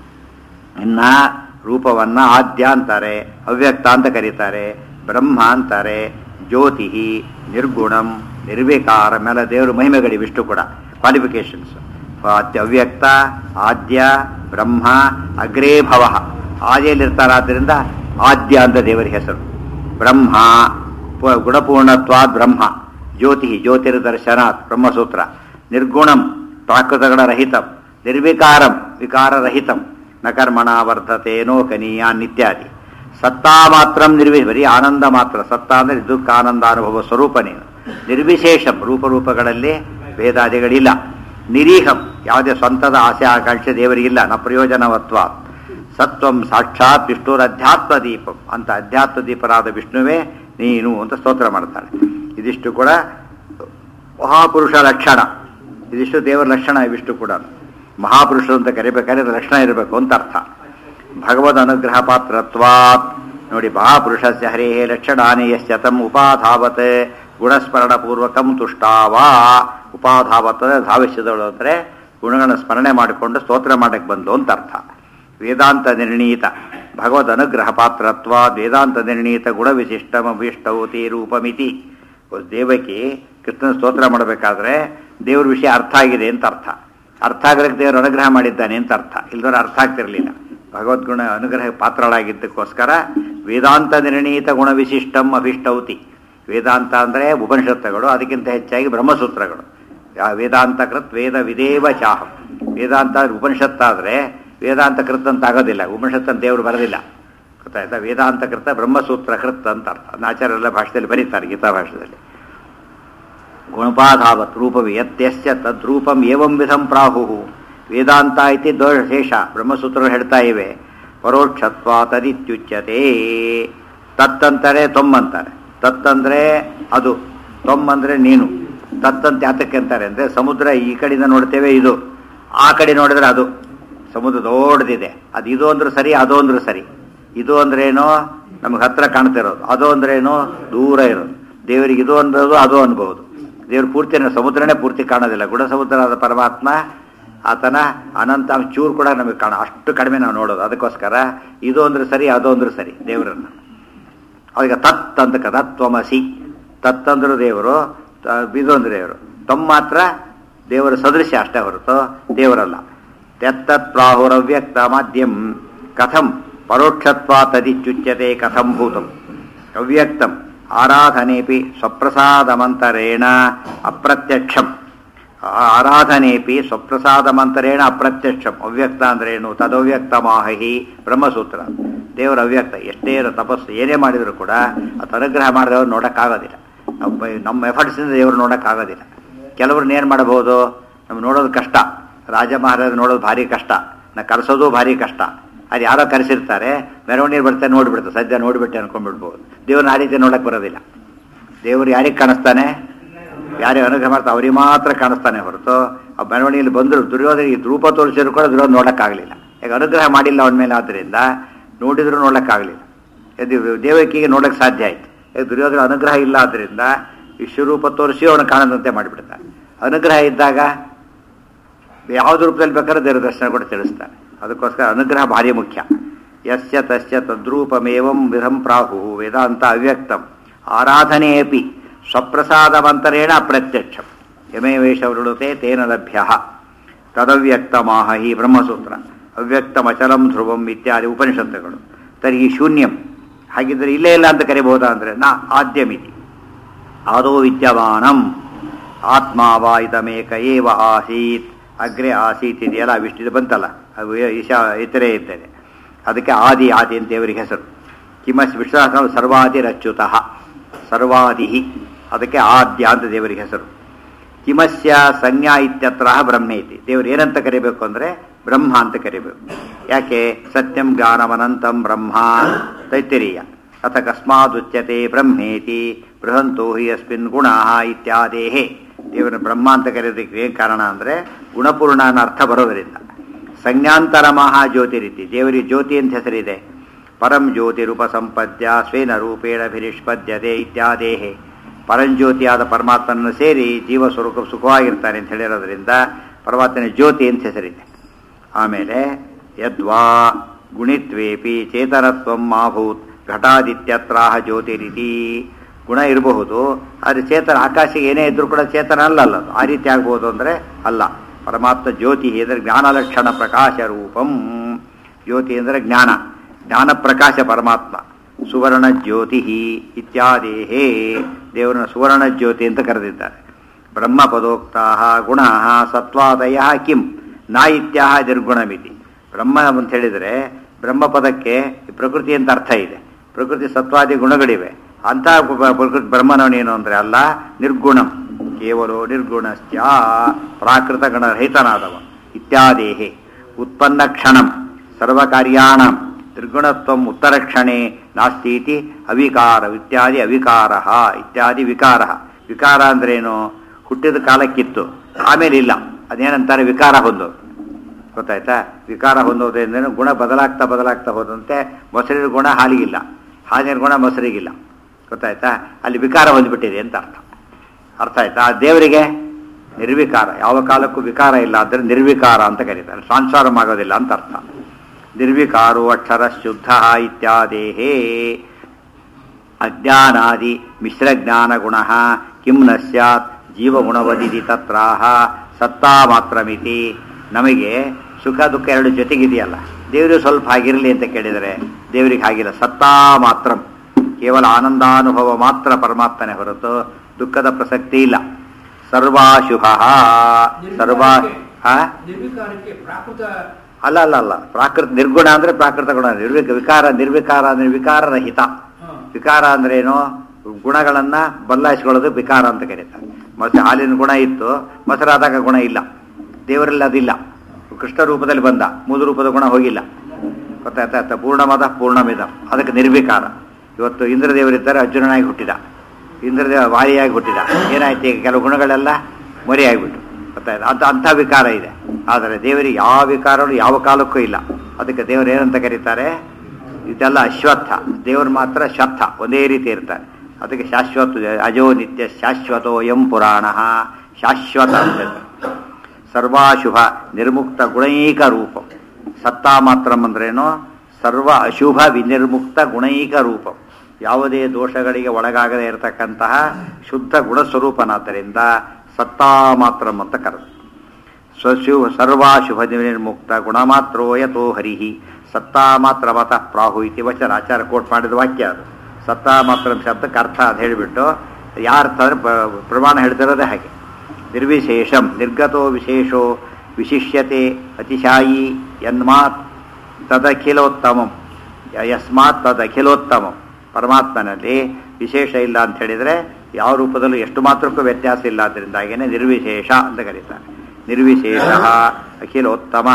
ಇನ್ನ ರೂಪವನ್ನ ಆದ್ಯ ಅಂತಾರೆ ಅವ್ಯಕ್ತ ಅಂತ ಕರೀತಾರೆ ಬ್ರಹ್ಮ ಅಂತಾರೆ ಜ್ಯೋತಿ ನಿರ್ಗುಣಂ ನಿರ್ವಿಕಾರ ಮೇಲೆ ದೇವರು ಮಹಿಮೆಗಳಿವಿಷ್ಟು ಕೂಡ ಕ್ವಾಲಿಫಿಕೇಶನ್ಸ್ ಅವ್ಯಕ್ತ ಆದ್ಯ ಬ್ರಹ್ಮ ಅಗ್ರೇ ಭವ ಆದಿಯಲ್ಲಿರ್ತಾರಾದ್ರಿಂದ ಆದ್ಯ ಅಂತ ದೇವರ ಹೆಸರು ಬ್ರಹ್ಮ ಪು- ಗುಣಪೂರ್ಣತ್ವಾದ್ ಬ್ರಹ್ಮ ಜ್ಯೋತಿ ಜ್ಯೋತಿರ್ದರ್ಶನಾತ್ ಬ್ರಹ್ಮಸೂತ್ರ ನಿರ್ಗುಣಂ ಪ್ರಾಕೃತಗಳ ರಹಿತಂ ನಿರ್ವಿಕಾರಂ ವಿಕಾರರಹಿತಂ ನ ಕರ್ಮಣ ವರ್ತತೆ ನೋ ಕನೀಯಾನ್ ಇತ್ಯಾದಿ ಸತ್ತಾ ಮಾತ್ರ ನಿರ್ವಿ ಬರೀ ಆನಂದ ಮಾತ್ರ ಸತ್ತ ಅಂದರೆ ದುಃಖ ಆನಂದ ಅನುಭವ ಸ್ವರೂಪ ನೀನು ನಿರ್ವಿಶೇಷಂ ರೂಪರೂಪಗಳಲ್ಲಿ ಭೇದಾದಿಗಳಿಲ್ಲ ನಿರೀಹಂ ಯಾವುದೇ ಸ್ವಂತದ ಆಸೆ ಆಕಾಂಕ್ಷೆ ದೇವರಿಗಿಲ್ಲ ನ ಪ್ರಯೋಜನವತ್ವ ಸತ್ವಂ ಸಾಕ್ಷಾತ್ ವಿಷ್ಣುರ ಅಧ್ಯಾತ್ಮ ದೀಪಂ ಅಂತ ಅಧ್ಯಾತ್ಮ ದೀಪರಾದ ವಿಷ್ಣುವೇ ನೀನು ಅಂತ ಸ್ತೋತ್ರ ಮಾಡ್ತಾಳೆ ಇದಿಷ್ಟು ಕೂಡ ಮಹಾಪುರುಷ ಲಕ್ಷಣ ಇದಿಷ್ಟು ದೇವರ ಲಕ್ಷಣ ಇವಿಷ್ಟು ಕೂಡ ಮಹಾಪುರುಷರು ಅಂತ ಕರಿಬೇಕಾದ್ರೆ ಲಕ್ಷಣ ಇರಬೇಕು ಅಂತ ಅರ್ಥ ಭಗವದ್ ಅನುಗ್ರಹ ಪಾತ್ರತ್ವಾತ್ ನೋಡಿ ಮಹಾಪುರುಷಸ್ಯ ಹರೇ ಲಕ್ಷಣಾನಿ ಯಸ್ಯ ತಮ್ ಉಪಾಧಾವತ್ ಗುಣಸ್ಮರಣ ಪೂರ್ವಕಂ ತುಷ್ಟಾವಾ ಉಪಾಧಾವತ್ ಧಾವಿಸಿದಳು ಅಂದರೆ ಗುಣಗಳ ಸ್ಮರಣೆ ಮಾಡಿಕೊಂಡು ಸ್ತೋತ್ರ ಮಾಡಕ್ಕೆ ಬಂದು ಅಂತ ಅರ್ಥ ವೇದಾಂತ ನಿರ್ಣೀತ ಭಗವದ್ ಅನುಗ್ರಹ ಪಾತ್ರತ್ವ ವೇದಾಂತ ನಿರ್ಣೀತ ಗುಣವಿಶಿಷ್ಟಮಭೀಷ್ಟವತಿ ರೂಪಮಿತಿ ದೇವಕಿ ಕೃಷ್ಣನ ಸ್ತೋತ್ರ ಮಾಡಬೇಕಾದ್ರೆ ದೇವ್ರ ವಿಷಯ ಅರ್ಥ ಆಗಿದೆ ಅಂತ ಅರ್ಥ ಅರ್ಥ ಆಗಲಿಕ್ಕೆ ದೇವರು ಅನುಗ್ರಹ ಮಾಡಿದ್ದಾನೆ ಅಂತ ಅರ್ಥ ಇಲ್ದವ್ರು ಅರ್ಥ ಆಗ್ತಿರಲಿಲ್ಲ ಭಗವದ್ಗುಣ ಅನುಗ್ರಹ ಪಾತ್ರಳಾಗಿದ್ದಕ್ಕೋಸ್ಕರ ವೇದಾಂತ ನಿರ್ಣೀತ ಗುಣವಿಶಿಷ್ಟಂ ಅಭಿಷ್ಟೌತಿ ವೇದಾಂತ ಅಂದರೆ ಉಪನಿಷತ್ತುಗಳು ಅದಕ್ಕಿಂತ ಹೆಚ್ಚಾಗಿ ಬ್ರಹ್ಮಸೂತ್ರಗಳು ಯಾ ವೇದಾಂತ ಕೃತ್ ವೇದ ವಿದೇವ ಚಾಹಂ ವೇದಾಂತ ಉಪನಿಷತ್ತಾದರೆ ವೇದಾಂತ ಕೃತ್ ಅಂತ ಆಗೋದಿಲ್ಲ ಉಪನಿಷತ್ ಅಂತ ದೇವರು ಬರೋದಿಲ್ಲ ಗೊತ್ತಾಯ್ತಾ ವೇದಾಂತ ಕೃತ ಬ್ರಹ್ಮಸೂತ್ರ ಕೃತ್ ಅಂತ ಅರ್ಥ ಅದನ್ನ ಆಚಾರ್ಯರೆಲ್ಲ ಭಾಷೆಯಲ್ಲಿ ಬರೀತಾರೆ ಗೀತಾ ಭಾಷೆಯಲ್ಲಿ ಗುಣಪಾಧಾವತ್ ರೂಪವಿ ಯತ್ಯಸ್ಯ ತದ್ರೂಪಂ ಏವಂ ವಿಧಂ ಪ್ರಾಹು ವೇದಾಂತ ಇತಿ ದೋಷೇಷ ಬ್ರಹ್ಮಸೂತ್ರಗಳು ಹೇಳ್ತಾ ಇವೆ ಪರೋಕ್ಷತ್ವ ತದಿತ್ಯುಚ್ಯತೆ ತತ್ತಂತಾರೆ ತೊಮ್ಮಂತಾರೆ ತತ್ತಂದ್ರೆ ಅದು ತೊಮ್ಮಂದ್ರೆ ನೀನು ತತ್ತಂತ ಯಾತಕ್ಕೆ ಅಂತಾರೆ ಅಂದ್ರೆ ಸಮುದ್ರ ಈ ಕಡೆಯಿಂದ ನೋಡ್ತೇವೆ ಇದು ಆ ಕಡೆ ನೋಡಿದ್ರೆ ಅದು ಸಮುದ್ರ ದೊಡ್ಡದಿದೆ ಅದು ಇದು ಅಂದ್ರೆ ಸರಿ ಅದು ಅಂದ್ರೆ ಸರಿ ಇದು ಅಂದ್ರೇನೋ ನಮ್ಗೆ ಹತ್ರ ಕಾಣ್ತಿರೋದು ಅದು ಅಂದ್ರೇನೋ ದೂರ ಇರೋದು ದೇವರಿಗೆ ಇದು ಅನ್ಬೋದು ಅದು ಅನ್ಬೋದು ದೇವ್ರ ಪೂರ್ತಿ ಸಮುದ್ರನೇ ಪೂರ್ತಿ ಕಾಣೋದಿಲ್ಲ ಗುಣ ಸಮುದ್ರನಾದ ಪರಮಾತ್ಮ ಆತನ ಅನಂತ ಚೂರು ಕೂಡ ನಮಗೆ ಕಾಣ ಅಷ್ಟು ಕಡಿಮೆ ನಾವು ನೋಡೋದು ಅದಕ್ಕೋಸ್ಕರ ಇದು ಅಂದ್ರೆ ಸರಿ ಅದು ಅಂದ್ರೆ ಸರಿ ದೇವರನ್ನ ಅವಾಗ ತತ್ ಅಂತ ಕ- ತತ್ವಮಸಿ ತತ್ ಅಂದ್ರು ದೇವರು ತ- ಇದು ಅಂದ್ರೆ ದೇವರು ತಮ್ಮ ಮಾತ್ರ ದೇವರ ಸದೃಶ್ಯ ಅಷ್ಟೇ ಹೊರತು ದೇವರಲ್ಲ ತೆತ್ತತ್ ಪ್ರಾಹುರವ್ಯಕ್ತ ಮಾಧ್ಯಂ ಕಥಂ ಪರೋಕ್ಷತ್ವ ತದಿಚ್ಯುಚ್ಯತೆ ಕಥಂ ಭೂತಂ ಅವ್ಯಕ್ತಂ ಆರಾಧನೆಪಿ ಸ್ವಪ್ರಸಾದಮಂತರೇಣ ಅಪ್ರತ್ಯಕ್ಷಂ ಆ- ಆರಾಧನೆಪಿ ಸ್ವಪ್ರಸಾದಮಂತರೇಣ ಅಪ್ರತ್ಯಕ್ಷಂ ಅವ್ಯಕ್ತ ಅಂದ್ರೇನು ತದವ್ಯಕ್ತ ಮಾಹಿ ಬ್ರಹ್ಮಸೂತ್ರ ದೇವರ ಅವ್ಯಕ್ತ ಎಷ್ಟೇ ತಪಸ್ಸು ಏನೇ ಮಾಡಿದ್ರು ಕೂಡ ಅದು ಅನುಗ್ರಹ ಮಾಡಿದವರು ನೋಡೋಕ್ಕಾಗೋದಿಲ್ಲ ನಾವು ಬೈ- ನಮ್ಮ ಎಫರ್ಟ್ಸಿಂದ ದೇವರು ನೋಡೋಕ್ಕಾಗೋದಿಲ್ಲ ಕೆಲವ್ರನ್ನ ಏನು ಮಾಡಬಹುದು ನಮ್ಗೆ ನೋಡೋದು ಕಷ್ಟ ರಾಜ ಮಹಾರಾಜ ನೋಡೋದು ಭಾರಿ ಕಷ್ಟ ನಾ ಕರೆಸೋದು ಭಾರಿ ಕಷ್ಟ ಅದು ಯಾರೋ ಕರೆಸಿರ್ತಾರೆ ಮೆರವಣಿಗೆ ಬರ್ತಾರೆ ನೋಡಿಬಿಡ್ತಾರೆ ಸದ್ಯ ನೋಡಿಬಿಟ್ಟೆ ಅನ್ಕೊಂಡ್ಬಿಡ್ಬೋದು ದೇವ್ರನ್ನ ಆ ರೀತಿ ನೋಡಕ್ಕೆ ಬರೋದಿಲ್ಲ ದೇವರು ಯಾರಿಗೆ ಕಾಣಿಸ್ತಾನೆ ಯಾರಿಗೆ ಅನುಗ್ರಹ ಮಾಡ್ತಾ ಅವ್ರಿಗೆ ಮಾತ್ರ ಕಾಣಿಸ್ತಾನೆ ಹೊರತು ಆ ಮೆರವಣಿಗೆಯಲ್ಲಿ ಬಂದರು ದುರ್ಯೋಧನ ಈ ರೂಪ ತೋರಿಸಿದ್ರು ಕೂಡ ದುರ್ಯೋಧನ ನೋಡೋಕ್ಕಾಗಲಿಲ್ಲ ಈಗ ಅನುಗ್ರಹ ಮಾಡಿಲ್ಲ ಅವನ ಮೇಲೆ ಆದ್ದರಿಂದ ನೋಡಿದ್ರು ನೋಡೋಕ್ಕಾಗಲಿಲ್ಲ ಇದು ದೇವಕಿಗೆ ನೋಡೋಕ್ಕೆ ಸಾಧ್ಯ ಆಯ್ತು ಈಗ ದುರ್ಯೋಧನ ಅನುಗ್ರಹ ಇಲ್ಲ ಆದ್ದರಿಂದ ವಿಶ್ವರೂಪ ತೋರಿಸಿ ಅವನು ಕಾಣದಂತೆ ಮಾಡಿಬಿಡ್ತಾನೆ ಅನುಗ್ರಹ ಇದ್ದಾಗ ಯಾವ್ದು ರೂಪದಲ್ಲಿ ಬೇಕಾದ್ರೂ ದೇವರ ದರ್ಶನ ಕೂಡ ತಿಳಿಸ್ತಾನೆ ಅದಕ್ಕೋಸ್ಕರ ಅನುಗ್ರಹ ಭಾರಿ ಮುಖ್ಯ ಯಸ್ಯ ತಸ್ಯ ತದ್ರೂಪಮೇವಂ ವಿಧಂ ಪ್ರಾಹು ವೇದಾಂತ ಅವ್ಯಕ್ತಂ ಆರಾಧನೆಯಪಿ ಸ್ವಪ್ರಸಾದವಂತರೇಣ ಅಪ್ರತ್ಯಕ್ಷಂ ಯಮೇವೇಶ ವೃಣುತೆ ತೇನ ಲಭ್ಯ ತದವ್ಯಕ್ತಮಾಹ ಹಿ ಬ್ರಹ್ಮಸೂತ್ರ ಅವ್ಯಕ್ತಮಚಲಂ ಧ್ರುವಂ ಇತ್ಯಾದಿ ಉಪನಿಷತ್ತುಗಳು ತರ್ಹಿ ಶೂನ್ಯಂ ಹಾಗಿದ್ರೆ ಇಲ್ಲೇ ಇಲ್ಲ ಅಂತ ಕರಿಬಹುದಾ ಅಂದರೆ ನಾ ಆದ್ಯಮಿತಿ ಆದೋ ವಿದ್ಯಮಾನಂ ಆತ್ಮಾವಾಯಿತಮೇಕ ಏವ ಆಸೀತ್ ಅಗ್ರೆ ಆಸೀತ್ ಇದೆಯಲ್ಲ ವಿಷ್ಟಿದು ಬಂತಲ್ಲ ಅದು ಈಶಾ ಇತರೆ ಇದ್ದೇನೆ ಅದಕ್ಕೆ ಆದಿ ಆದಿ ಅಂತ ದೇವರಿಗೆ ಹೆಸರು ಕಿಮಸ್ ವಿಶ್ವಾಸ ಸರ್ವಾದಿರಚ್ಯುತಃ ಸರ್ವಾದಿ ಅದಕ್ಕೆ ಆದ್ಯ ಅಂತ ದೇವರಿಗೆ ಹೆಸರು ಕಿಮಸ್ಯ ಸಂಜ್ಞಾ ಇತ್ಯತ್ರ ಬ್ರಹ್ಮೇತಿ ದೇವರು ಏನಂತ ಕರಿಬೇಕು ಅಂದರೆ ಬ್ರಹ್ಮ ಅಂತ ಕರಿಬೇಕು ಯಾಕೆ ಸತ್ಯಂ ಜ್ಞಾನಮನಂತಂ ಬ್ರಹ್ಮ ತೈತಿರೀಯ ಅಥ ಕಸ್ಮಾದುಚ್ಯತೆ ಬ್ರಹ್ಮೇತಿ ಬೃಹಂತೋ ಹಿ ಅಸ್ಮಿನ್ ಗುಣ ಇತ್ಯಾದೇಹೇ ದೇವರ ಬ್ರಹ್ಮ ಅಂತ ಕರೆಯೋದಕ್ಕೆ ಏನು ಕಾರಣ ಅಂದರೆ ಗುಣಪೂರ್ಣ ಅನ್ನೋ ಅರ್ಥ ಬರೋದರಿಂದ ಸಂಜ್ಞಾಂತರ ಮಹಾಜ್ಯೋತಿ ರೀತಿ ದೇವರಿಗೆ ಜ್ಯೋತಿ ಅಂತ ಹೆಸರಿದೆ ಪರಂ ಜ್ಯೋತಿ ರೂಪ ಸಂಪದ್ಯ ಸ್ವೇನ ರೂಪೇಣ ಭಿರಿಷ್ಪದ್ಯತೆ ಇತ್ಯಾದೇಹೇ ಪರಂಜ್ಯೋತಿಯಾದ ಪರಮಾತ್ಮನನ್ನು ಸೇರಿ ಜೀವ ಸ್ವರೂಪ ಸುಖವಾಗಿರ್ತಾನೆ ಅಂತ ಹೇಳಿರೋದ್ರಿಂದ ಪರಮಾತ್ಮನ ಜ್ಯೋತಿ ಅಂತ ಹೆಸರಿದೆ ಆಮೇಲೆ ಯದ್ವಾ ಗುಣಿತ್ವೇಪಿ ಚೇತನತ್ವಂ ಮಾಭೂತ್ ಘಟಾದಿತ್ಯತ್ರಾಹ ಜ್ಯೋತಿರಿತಿ ಗುಣ ಇರಬಹುದು ಆದರೆ ಚೇತನ ಆಕಾಶಿಗೆ ಏನೇ ಇದ್ರೂ ಕೂಡ ಚೇತನ ಅಲ್ಲ ಅಲ್ಲ ಅದು. ಆ ರೀತಿ ಆಗ್ಬೋದು ಅಂದರೆ ಅಲ್ಲ ಪರಮಾತ್ಮ ಜ್ಯೋತಿ ಅಂದರೆ ಜ್ಞಾನಲಕ್ಷಣ ಪ್ರಕಾಶ ರೂಪಂ ಜ್ಯೋತಿ ಅಂದರೆ ಜ್ಞಾನ ಜ್ಞಾನ ಪ್ರಕಾಶ ಪರಮಾತ್ಮ ಸುವರ್ಣ ಜ್ಯೋತಿ ಇತ್ಯಾದೇಹೇ ದೇವರನ್ನ ಸುವರ್ಣ ಜ್ಯೋತಿ ಅಂತ ಕರೆದಿದ್ದಾರೆ ಬ್ರಹ್ಮ ಪದೋಕ್ತಾ ಗುಣ ಸತ್ವಾದಯ ಕಿಂ ನಾ ಇತ್ಯಾಹ ನಿರ್ಗುಣಮಿತಿ ಬ್ರಹ್ಮ ಅಂತ ಹೇಳಿದರೆ ಬ್ರಹ್ಮ ಪದಕ್ಕೆ ಪ್ರಕೃತಿ ಅಂತ ಅರ್ಥ ಇದೆ ಪ್ರಕೃತಿ ಸತ್ವಾದಿ ಗುಣಗಳಿವೆ ಅಂಥ ಬ- ಪ್ರಕೃತಿ ಬ್ರಹ್ಮನವನೇನು ಅಂದರೆ ಅಲ್ಲ ನಿರ್ಗುಣಂ ಕೇವಲೋ ನಿರ್ಗುಣಶ್ಚ ಪ್ರಾಕೃತ ಗಣರಹಿತನಾದವ ಇತ್ಯಾದೇಹೇ ಉತ್ಪನ್ನ ಕ್ಷಣಂ ಸರ್ವಕಾರ್ಯಾಣ ನಿರ್ಗುಣತ್ವಂ ಉತ್ತರಕ್ಷಣೆ ನಾಸ್ತೀತಿ ಅವಿಕಾರ ಇತ್ಯಾದಿ ಅವಿಕಾರ ಇತ್ಯಾದಿ ವಿಕಾರ ವಿಕಾರ ಅಂದ್ರೇನು ಹುಟ್ಟಿದ ಕಾಲಕ್ಕಿತ್ತು ಆಮೇಲೆ ಇಲ್ಲ ಅದೇನಂತಾರೆ ವಿಕಾರ ಹೊಂದೋದು ಗೊತ್ತಾಯ್ತಾ ವಿಕಾರ ಹೊಂದೋದ್ರಿಂದ ಗುಣ ಬದಲಾಗ್ತಾ ಬದಲಾಗ್ತಾ ಹೋದಂತೆ ಮೊಸರಿನ ಗುಣ ಹಾಲಿಗಿಲ್ಲ ಹಾಲಿನ ಗುಣ ಮೊಸರಿಗಿಲ್ಲ ಗೊತ್ತಾಯ್ತಾ ಅಲ್ಲಿ ವಿಕಾರ ಹೊಂದ್ಬಿಟ್ಟಿದೆ ಅಂತ ಅರ್ಥ ಅರ್ಥ ಆಯ್ತಾ ಆ ದೇವರಿಗೆ ನಿರ್ವಿಕಾರ ಯಾವ ಕಾಲಕ್ಕೂ ವಿಕಾರ ಇಲ್ಲ ಅಂದರೆ ನಿರ್ವಿಕಾರ ಅಂತ ಕರೀತಾರೆ ಟ್ರಾನ್ಸ್ಫಾರ್ಮ್ ಆಗೋದಿಲ್ಲ ಅಂತ ಅರ್ಥ ನಿರ್ವಿಕಾರೋ ಅಕ್ಷರ ಶುದ್ಧ ಇತ್ಯಾದೇಹೇ ಅಜ್ಞಾನಾದಿ ಮಿಶ್ರಜ್ಞಾನ ಗುಣ ಕಿಂ ನ ಸ್ಯಾತ್ ಜೀವಗುಣವದಿತಿ ತತ್ರಾಹ ಸತ್ತಾ ಮಾತ್ರಮಿತಿ ನಮಗೆ ಸುಖ ದುಃಖ ಎರಡು ಜೊತೆಗಿದೆಯಲ್ಲ ದೇವರು ಸ್ವಲ್ಪ ಹಾಗಿರಲಿ ಅಂತ ಕೇಳಿದರೆ ದೇವರಿಗೆ ಹಾಗಿಲ್ಲ ಸತ್ತಾ ಮಾತ್ರಂ ಕೇವಲ ಆನಂದಾನುಭವ ಮಾತ್ರ ಪರಮಾತ್ಮನೇ ಹೊರತು ದುಃಖದ ಪ್ರಸಕ್ತಿ ಇಲ್ಲ ಸರ್ವಾಶುಭ ಸರ್ವಾ ಆ? ನಿರ್ವಿಕಾರಕ್ಕೆ ಪ್ರಾಕೃತ ಅಲ್ಲ ಅಲ್ಲ ಅಲ್ಲ ಪ್ರಾಕೃತ ನಿರ್ಗುಣ ಅಂದ್ರೆ ಪ್ರಾಕೃತ ಗುಣ ನಿರ್ವಿಕ ವಿಕಾರ ನಿರ್ವಿಕಾರ ಅಂದ್ರೆ ವಿಕಾರರಹಿತ ಹ, ವಿಕಾರ ಅಂದ್ರೆ ಏನು ಗುಣಗಳನ್ನ ಬದಲಾಯಿಸ್ಕೊಳ್ಳೋದು ವಿಕಾರ ಅಂತ ಕರೀತಾರೆ ಮತ್ತೆ ಹಾಲಿನ ಗುಣ ಇತ್ತು ಮೊಸರಾದಾಗ ಗುಣ ಇಲ್ಲ ದೇವರಲ್ಲಿ ಅದಿಲ್ಲ ಕೃಷ್ಣ ರೂಪದಲ್ಲಿ ಬಂದ ಮೂದು ರೂಪದ ಗುಣ ಹೋಗಿಲ್ಲ ಗೊತ್ತಾಯ್ತಾ ಪೂರ್ಣಮದ ಪೂರ್ಣಮಿದ ಅದಕ್ಕೆ ನಿರ್ವಿಕಾರ ಇವತ್ತು ಇಂದ್ರದೇವರಿದ್ದಾರೆ ಅರ್ಜುನನಾಗಿ ಹುಟ್ಟಿದ ಇಂದ್ರದೇವ ವಾರಿಯಾಗಿ ಹುಟ್ಟಿದ ಏನಾಯ್ತು ಈಗ ಕೆಲವು ಗುಣಗಳೆಲ್ಲ ಮರೆಯಾಗಿಬಿಟ್ಟು ಗೊತ್ತಾಯ್ತು ಅಂತ ಅಂಥ ವಿಕಾರ ಇದೆ ಆದರೆ ದೇವರಿಗೆ ಯಾವ ವಿಕಾರಗಳು ಯಾವ ಕಾಲಕ್ಕೂ ಇಲ್ಲ ಅದಕ್ಕೆ ದೇವರು ಏನಂತ ಕರೀತಾರೆ ಇದೆಲ್ಲ ಅಶ್ವತ್ಥ ದೇವರು ಮಾತ್ರ ಶಬ್ದ ಒಂದೇ ರೀತಿ ಇರ್ತಾರೆ ಅದಕ್ಕೆ ಶಾಶ್ವತ ಅಜೋ ನಿತ್ಯ ಶಾಶ್ವತೋ ಎಂ ಪುರಾಣ ಶಾಶ್ವತ ಅಂತ ಹೇಳ್ತಾರೆ. ಸರ್ವಾಶುಭ ನಿರ್ಮುಕ್ತ ಗುಣೈಕ ರೂಪ ಸತ್ತಾ ಮಾತ್ರ ಅಂದ್ರೇನು ಸರ್ವ ಅಶುಭ ವಿನಿರ್ಮುಕ್ತ ಗುಣೈಕ ರೂಪ ಯಾವುದೇ ದೋಷಗಳಿಗೆ ಒಳಗಾಗದೇ ಇರತಕ್ಕಂತಹ ಶುದ್ಧ ಗುಣಸ್ವರೂಪನಾದ್ದರಿಂದ ಸತ್ತಾ ಮಾತ್ರ ಅಂತ ಕರೆದು ಸ್ವಶು ಸರ್ವಾಶುಭ ನಿರ್ಮುಕ್ತ ಗುಣಮಾತ್ರೋ ಯಥೋ ಹರಿಹಿ ಸತ್ತಾ ಮಾತ್ರ ಮತ ಪ್ರಾಹು ಇತಿ ವಚನ ಆಚಾರ ಕೋಟ್ ಮಾಡಿದ ವಾಕ್ಯ ಅದು ಸತ್ತಾ ಮಾತ್ರ ಶಬ್ದಕ್ಕೆ ಅರ್ಥ ಅಂತ ಹೇಳಿಬಿಟ್ಟು ಯಾರ್ಥ ಅಂದ್ರೆ ಪ್ರ- ಪ್ರಮಾಣ ಹೇಳ್ತಿರೋದೇ ಹಾಗೆ ನಿರ್ವಿಶೇಷಂ ನಿರ್ಗತೋ ವಿಶೇಷೋ ವಿಶಿಷ್ಯತೆ ಅತಿಶಾಯಿ ಯನ್ಮಾತ್ ತದಖಿಲೋತ್ತಮಂ ಯ- ಯಸ್ಮಾತ್ ತದಖಿಲೋತ್ತಮಂ ಪರಮಾತ್ಮನಲ್ಲಿ ವಿಶೇಷ ಇಲ್ಲ ಅಂತ ಹೇಳಿದರೆ ಯಾವ ರೂಪದಲ್ಲೂ ಎಷ್ಟು ಮಾತ್ರಕ್ಕೂ ವ್ಯತ್ಯಾಸ ಇಲ್ಲ ಅದರಿಂದಾಗೇನೆ ನಿರ್ವಿಶೇಷ ಅಂತ ಕರೀತಾರೆ ನಿರ್ವಿಶೇಷ ಅಖಿಲೋತ್ತಮ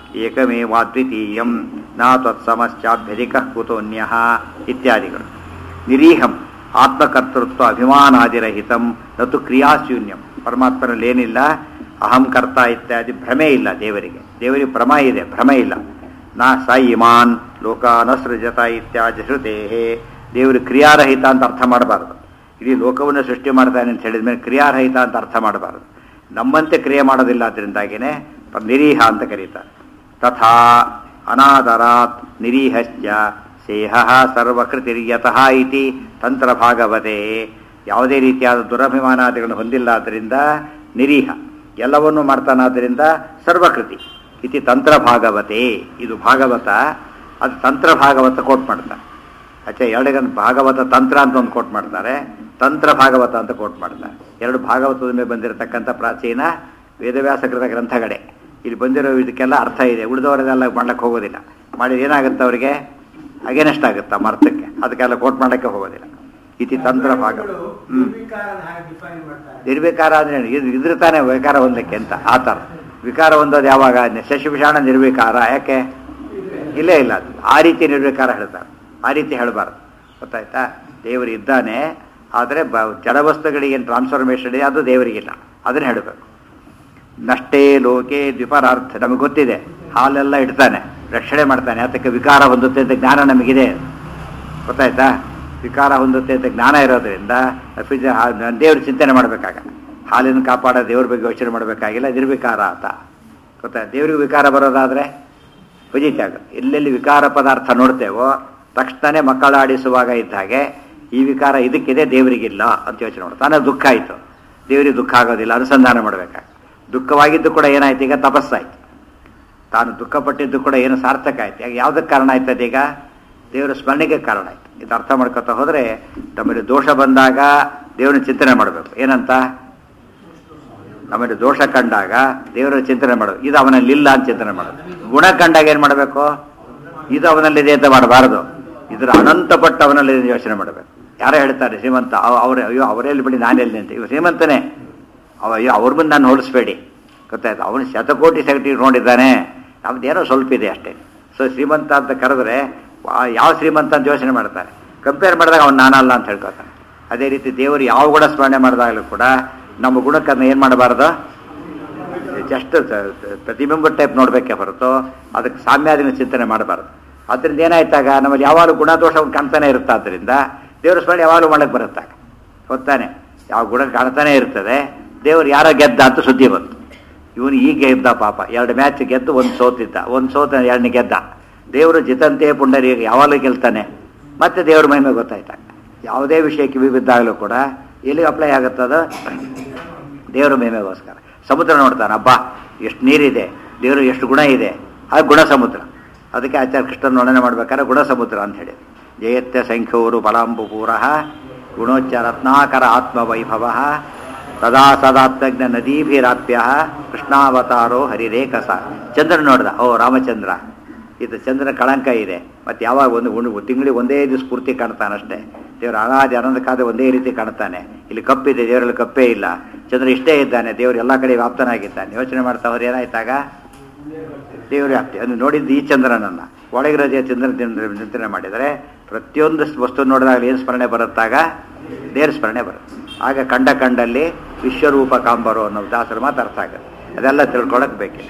ಏಕಮೇವಾದ್ವಿತೀಯಂ ನಾ ತ್ವತ್ಸಮಶ್ಚಾಭ್ಯಧಿಕ ಕುತೋನ್ಯ ಇತ್ಯಾದಿಗಳು ನಿರೀಹಂ ಆತ್ಮಕರ್ತೃತ್ವ ಅಭಿಮಾನಾದಿರಹಿತಂ ನತು ಕ್ರಿಯಾಶೂನ್ಯಂ ಪರಮಾತ್ಮನಲ್ಲಿ ಏನಿಲ್ಲ ಅಹಂ ಕರ್ತ ಇತ್ಯಾದಿ ಭ್ರಮೆ ಇಲ್ಲ ದೇವರಿಗೆ ದೇವರಿಗೆ ಭ್ರಮ ಇದೆ ಭ್ರಮೆ ಇಲ್ಲ ನಾ ಸ ಇಮಾನ್ ಲೋಕಾನ ಸೃಜತ ಇತ್ಯಾದಿ ಶ್ರುತೇ ದೇವರು ಕ್ರಿಯಾರಹಿತ ಅಂತ ಅರ್ಥ ಮಾಡಬಾರದು ಇಡೀ ಲೋಕವನ್ನು ಸೃಷ್ಟಿ ಮಾಡ್ತಾನೆ ಅಂತ ಹೇಳಿದ ಮೇಲೆ ಕ್ರಿಯಾರಹಿತ ಅಂತ ಅರ್ಥ ಮಾಡಬಾರದು ನಮ್ಮಂತೆ ಕ್ರಿಯೆ ಮಾಡೋದಿಲ್ಲ ಅದರಿಂದಾಗಿನೇ ಪ- ನಿರೀಹ ಅಂತ ಕರೀತಾರೆ ತಥಾ ಅನಾದರಾತ್ ನಿರೀಹಶ್ಚ ಸೇಹ ಸರ್ವಕೃತಿರ್ಯತಃ ಇತಿ ತಂತ್ರಭಾಗವತೆ ಯಾವುದೇ ರೀತಿಯಾದ ದುರಭಿಮಾನಾದಿಗಳನ್ನು ಹೊಂದಿಲ್ಲ ಆದ್ದರಿಂದ ನಿರೀಹ ಎಲ್ಲವನ್ನೂ ಮಾಡ್ತಾನಾದ್ದರಿಂದ ಸರ್ವಕೃತಿ ಇತಿ ತಂತ್ರಭಾಗವತೆ ಇದು ಭಾಗವತ ಅದು ತಂತ್ರ ಭಾಗವತ ಕೋಟ್ ಮಾಡ್ತಾರೆ ಆಚೆ ಎರಡಗಂತ ಭಾಗವತ ತಂತ್ರ ಅಂತ ಒಂದು ಕೋಟ್ ಮಾಡ್ತಾರೆ ತಂತ್ರ ಭಾಗವತ ಅಂತ ಕೋಟ್ ಮಾಡ್ತಾರೆ ಎರಡು ಭಾಗವತದ ಮೇಲೆ ಬಂದಿರತಕ್ಕಂಥ ಪ್ರಾಚೀನ ವೇದವ್ಯಾಸಕೃತ ಗ್ರಂಥಗಳೇ ಇಲ್ಲಿ ಬಂದಿರೋ ಇದಕ್ಕೆಲ್ಲ ಅರ್ಥ ಇದೆ ಉಳಿದವರೆಲ್ಲ ಮಾಡ್ಲಿಕ್ಕೆ ಹೋಗೋದಿಲ್ಲ ಮಾಡಿದ್ರೆ ಏನಾಗುತ್ತೆ ಅವರಿಗೆ ಅಗೇನೆಸ್ಟ್ ಆಗುತ್ತೆ ಆ ಅರ್ಥಕ್ಕೆ ಅದಕ್ಕೆಲ್ಲ ಕೋಟ್ ಮಾಡಕ್ಕೆ ಹೋಗೋದಿಲ್ಲ ಇತಿ ತಂತ್ರ ಭಾಗ ಹ್ಮ್ ನಿರ್ವಿಕಾರನ ಹಾಗೆ ಡಿಫೈನ್ ಮಾಡ್ತಾರೆ ನಿರ್ವಿಕಾರ ಅಂದ್ರೆ ಏನು? ಇದು ಇದ್ರ ತಾನೇ ವಿಕಾರ ಹೊಂದಕ್ಕೆ ಅಂತ ಆ ಥರ ವಿಕಾರ ಹೊಂದೋದು ಯಾವಾಗ ಶಶಿಭೂಷಣ ನಿರ್ವಿಕಾರ ಯಾಕೆ ಇಲ್ಲೇ ಇಲ್ಲ ಅದು ಆ ರೀತಿ ನಿರ್ವಿಕಾರ ಹೇಳ್ತಾರೆ ಆ ರೀತಿ ಹೇಳಬಾರ್ದು ಗೊತ್ತಾಯ್ತಾ ದೇವರು ಇದ್ದಾನೆ ಆದರೆ ಬ ಜಡವಸ್ತುಗಳಿಗೆ ಏನು ಟ್ರಾನ್ಸ್ಫಾರ್ಮೇಷನ್ ಇದೆ ಅದು ದೇವರಿಗಿಲ್ಲ ಅದನ್ನ ಹೇಳಬೇಕು ನಷ್ಟೇ ಲೋಕೆ ದ್ವಿಪರಾರ್ಥ ನಮಗೆ ಗೊತ್ತಿದೆ ಹಾಲೆಲ್ಲ ಇಡ್ತಾನೆ ರಕ್ಷಣೆ ಮಾಡ್ತಾನೆ ಅದಕ್ಕೆ ವಿಕಾರ ಹೊಂದುತ್ತೆ ಅಂತ ಜ್ಞಾನ ನಮಗಿದೆ ಗೊತ್ತಾಯ್ತಾ ವಿಕಾರ ಹೊಂದುತ್ತೆ ಅಂತ ಜ್ಞಾನ ಇರೋದ್ರಿಂದ ಫ್ರಿಜ್ ದೇವ್ರ ಚಿಂತನೆ ಮಾಡಬೇಕಾಗ ಹಾಲಿನ ಕಾಪಾಡೋ ದೇವ್ರ ಬಗ್ಗೆ ಯೋಚನೆ ಮಾಡಬೇಕಾಗಿಲ್ಲ ನಿರ್ವಿಕಾರ ಆತ ಗೊತ್ತಾ ದೇವ್ರಿಗೆ ವಿಕಾರ ಬರೋದಾದ್ರೆ ವಿಜಿತಾಗ ಎಲ್ಲೆಲ್ಲಿ ವಿಕಾರ ಪದಾರ್ಥ ನೋಡ್ತೇವೋ ತಕ್ಷಣನೇ ಮಕ್ಕಳಾಡಿಸುವಾಗ ಇದ್ದ ಹಾಗೆ ಈ ವಿಕಾರ ಇದಕ್ಕಿದೆ ದೇವರಿಗಿಲ್ಲ ಅಂತ ಯೋಚನೆ ಮಾಡು ತಾನೇ ದುಃಖ ಆಯಿತು ದೇವರಿಗೆ ದುಃಖ ಆಗೋದಿಲ್ಲ ಅನುಸಂಧಾನ ಮಾಡಬೇಕಾಗ ದುಃಖವಾಗಿದ್ದು ಕೂಡ ಏನಾಯ್ತು ಈಗ ತಪಸ್ಸಾಯ್ತು ತಾನು ದುಃಖಪಟ್ಟಿದ್ದು ಕೂಡ ಏನು ಸಾರ್ಥಕ ಆಯ್ತು ಈಗ ಯಾವುದಕ್ಕೆ ಕಾರಣ ಆಯ್ತದ ಈಗ ದೇವರ ಸ್ಮರಣೆಗೆ ಕಾರಣ ಆಯ್ತು ಇದು ಅರ್ಥ ಮಾಡ್ಕೊತಾ ಹೋದರೆ ನಮ್ಮಲ್ಲಿ ದೋಷ ಬಂದಾಗ ದೇವರನ್ನ ಚಿಂತನೆ ಮಾಡಬೇಕು ಏನಂತ ನಮ್ಮಲ್ಲಿ ದೋಷ ಕಂಡಾಗ ದೇವರ ಚಿಂತನೆ ಮಾಡೋದು ಇದು ಅವನಲ್ಲಿ ಇಲ್ಲ ಅಂತ ಚಿಂತನೆ ಮಾಡೋದು ಗುಣ ಕಂಡಾಗ ಏನು ಮಾಡಬೇಕು ಇದು ಅವನಲ್ಲಿದೆ ಅಂತ ಮಾಡಬಾರದು ಇದರ ಅನಂತಪಟ್ಟ ಅವನಲ್ಲಿದೆ ಅಂತ ಯೋಚನೆ ಮಾಡಬೇಕು ಯಾರೋ ಹೇಳ್ತಾರೆ ಶ್ರೀಮಂತ ಅವ- ಅವ್ರ ಅಯ್ಯೋ ಅವರೆಲ್ಲಿ ಬಿಡಿ ನಾನೆಲ್ಲಿ ಅಂತ ಇವ ಶ್ರೀಮಂತನೇ ಅವ ಅಯ್ಯೋ ಅವ್ರ ಮುಂದೆ ನಾನು ಹೋಲಿಸ್ಬೇಡಿ ಗೊತ್ತಾಯ್ತು ಅವನು ಶತಕೋಟಿ ಸೆಕ್ರೆಟರಿ ನೋಡಿದ್ದಾನೆ ನಮ್ದೇನೋ ಸ್ವಲ್ಪ ಇದೆ ಅಷ್ಟೇ ಸೊ ಶ್ರೀಮಂತ ಅಂತ ಕರೆದ್ರೆ ಆ- ಯಾವ ಶ್ರೀಮಂತ ಅಂತ ಯೋಚನೆ ಮಾಡ್ತಾರೆ ಕಂಪೇರ್ ಮಾಡಿದಾಗ ಅವ್ನು ನಾನಲ್ಲ ಅಂತ ಹೇಳ್ಕೊತಾನೆ ಅದೇ ರೀತಿ ದೇವರು ಯಾವ ಗುಣ ಸ್ಮರಣೆ ಮಾಡಿದಾಗಲೂ ಕೂಡ ನಮ್ಮ ಗುಣಕ್ಕೆ ಅದನ್ನ ಏನು ಮಾಡಬಾರ್ದು ಜಸ್ಟ್ ಪ್ರತಿಬಿಂಬ ಟೈಪ್ ನೋಡಬೇಕೇ ಹೊರತು ಅದಕ್ಕೆ ಸಾಮ್ಯಾದಿನ ಚಿಂತನೆ ಮಾಡಬಾರ್ದು ಅದರಿಂದ ಏನಾಯ್ತಾಗ ನಮ್ಮಲ್ಲಿ ಯಾವಾಗಲೂ ಗುಣದೋಷ ಕಾಣ್ತಾನೆ ಇರುತ್ತೆ ಆದ್ದರಿಂದ ದೇವ್ರ ಸ್ಮರಣೆ ಯಾವಾಗಲೂ ಮಾಡಕ್ಕೆ ಬರುತ್ತಾಗ ಗೊತ್ತಾನೆ ಯಾವ ಗುಣ ಕಾಣ್ತಾನೆ ಇರ್ತದೆ ದೇವ್ರು ಯಾರೋ ಗೆದ್ದ ಅಂತ ಸುದ್ದಿ ಬಂತು ಇವನು ಈಗ ಗೆದ್ದ ಪಾಪ ಎರಡು ಮ್ಯಾಚ್ ಗೆದ್ದು ಒಂದು ಸೋತಿದ್ದ ಒಂದು ಸೋತ ಎರಡನೇ ಗೆದ್ದ ದೇವರು ಜಿತಂತೆ ಪುಂಡರಿ ಯಾವಾಗಲೂ ಗೆಲ್ತಾನೆ ಮತ್ತೆ ದೇವ್ರ ಮಹಿಮೆ ಗೊತ್ತಾಯ್ತಾಗ ಯಾವುದೇ ವಿಷಯ ಕಿವಿ ಬಿದ್ದಾಗಲೂ ಕೂಡ ಎಲ್ಲಿ ಅಪ್ಲೈ ಆಗುತ್ತದ ದೇವರ ಮಹಿಮೆಗೋಸ್ಕರ ಸಮುದ್ರ ನೋಡ್ತಾನೆ ಅಬ್ಬಾ ಎಷ್ಟು ನೀರಿದೆ ದೇವರು ಎಷ್ಟು ಗುಣ ಇದೆ ಅದು ಗುಣ ಸಮುದ್ರ ಅದಕ್ಕೆ ಆಚಾರ್ಯ ಕೃಷ್ಣನ ವರ್ಣನೆ ಮಾಡ್ಬೇಕಾದ್ರೆ ಗುಣ ಸಮುದ್ರ ಅಂತ ಹೇಳಿ ಜಯತ್ಯ ಸಂಖ್ಯೋರು ಫಲಾಂಬುಪೂರ ಗುಣೋಚ್ಚ ರತ್ನಾಕರ ಆತ್ಮವೈಭವ ಸದಾ ಸದಾತ್ಮಜ್ಞ ನದೀಭಿರಾಪ್ಯ ಕೃಷ್ಣಾವತಾರೋ ಹರಿರೇಖಸ ಚಂದ್ರ ನೋಡ್ದ ಓ ರಾಮಚಂದ್ರ ಇದು ಚಂದ್ರನ ಕಳಂಕ ಇದೆ ಮತ್ತೆ ಯಾವಾಗ ಒಂದು ಒಂದು ತಿಂಗಳಿಗೆ ಒಂದೇ ದಿವಸ ಪೂರ್ತಿ ಕಾಣ್ತಾನಷ್ಟೇ ದೇವರ ಅನಾದಿ ಅನಂತ ಕಾದ ಒಂದೇ ರೀತಿ ಕಾಣ್ತಾನೆ ಇಲ್ಲಿ ಕಪ್ಪಿದೆ ದೇವರಲ್ಲಿ ಕಪ್ಪೇ ಇಲ್ಲ ಚಂದ್ರ ಇಷ್ಟೇ ಇದ್ದಾನೆ ದೇವರು ಎಲ್ಲ ಕಡೆ ವ್ಯಾಪ್ತನಾಗಿದ್ದಾನೆ ಯೋಚನೆ ಮಾಡ್ತಾ ಹೋದ್ರೆ ಏನಾಯ್ತಾಗ ದೇವರು ವ್ಯಾಪ್ತಿ ಅದು ನೋಡಿದ್ದು ಈ ಚಂದ್ರನನ್ನ ಒಳಗಿರೋದೇ ಚಂದ್ರನ ಚಿಂತನೆ- ಚಿಂತನೆ ಮಾಡಿದರೆ ಪ್ರತಿಯೊಂದು ವಸ್ತು ನೋಡಿದಾಗ ಏನು ಸ್ಮರಣೆ ಬರುತ್ತಾಗ ದೇವ್ರ ಸ್ಮರಣೆ ಬರುತ್ತೆ ಆಗ ಕಂಡ ಕಂಡಲ್ಲಿ ವಿಶ್ವರೂಪ ಕಾಂಬರು ಅನ್ನೋ ದಾಸರ ಮಾತು ಅರ್ಥ ಆಗುತ್ತೆ ಅದೆಲ್ಲ ತಿಳ್ಕೊಳಕ್ ಬೇಕೆ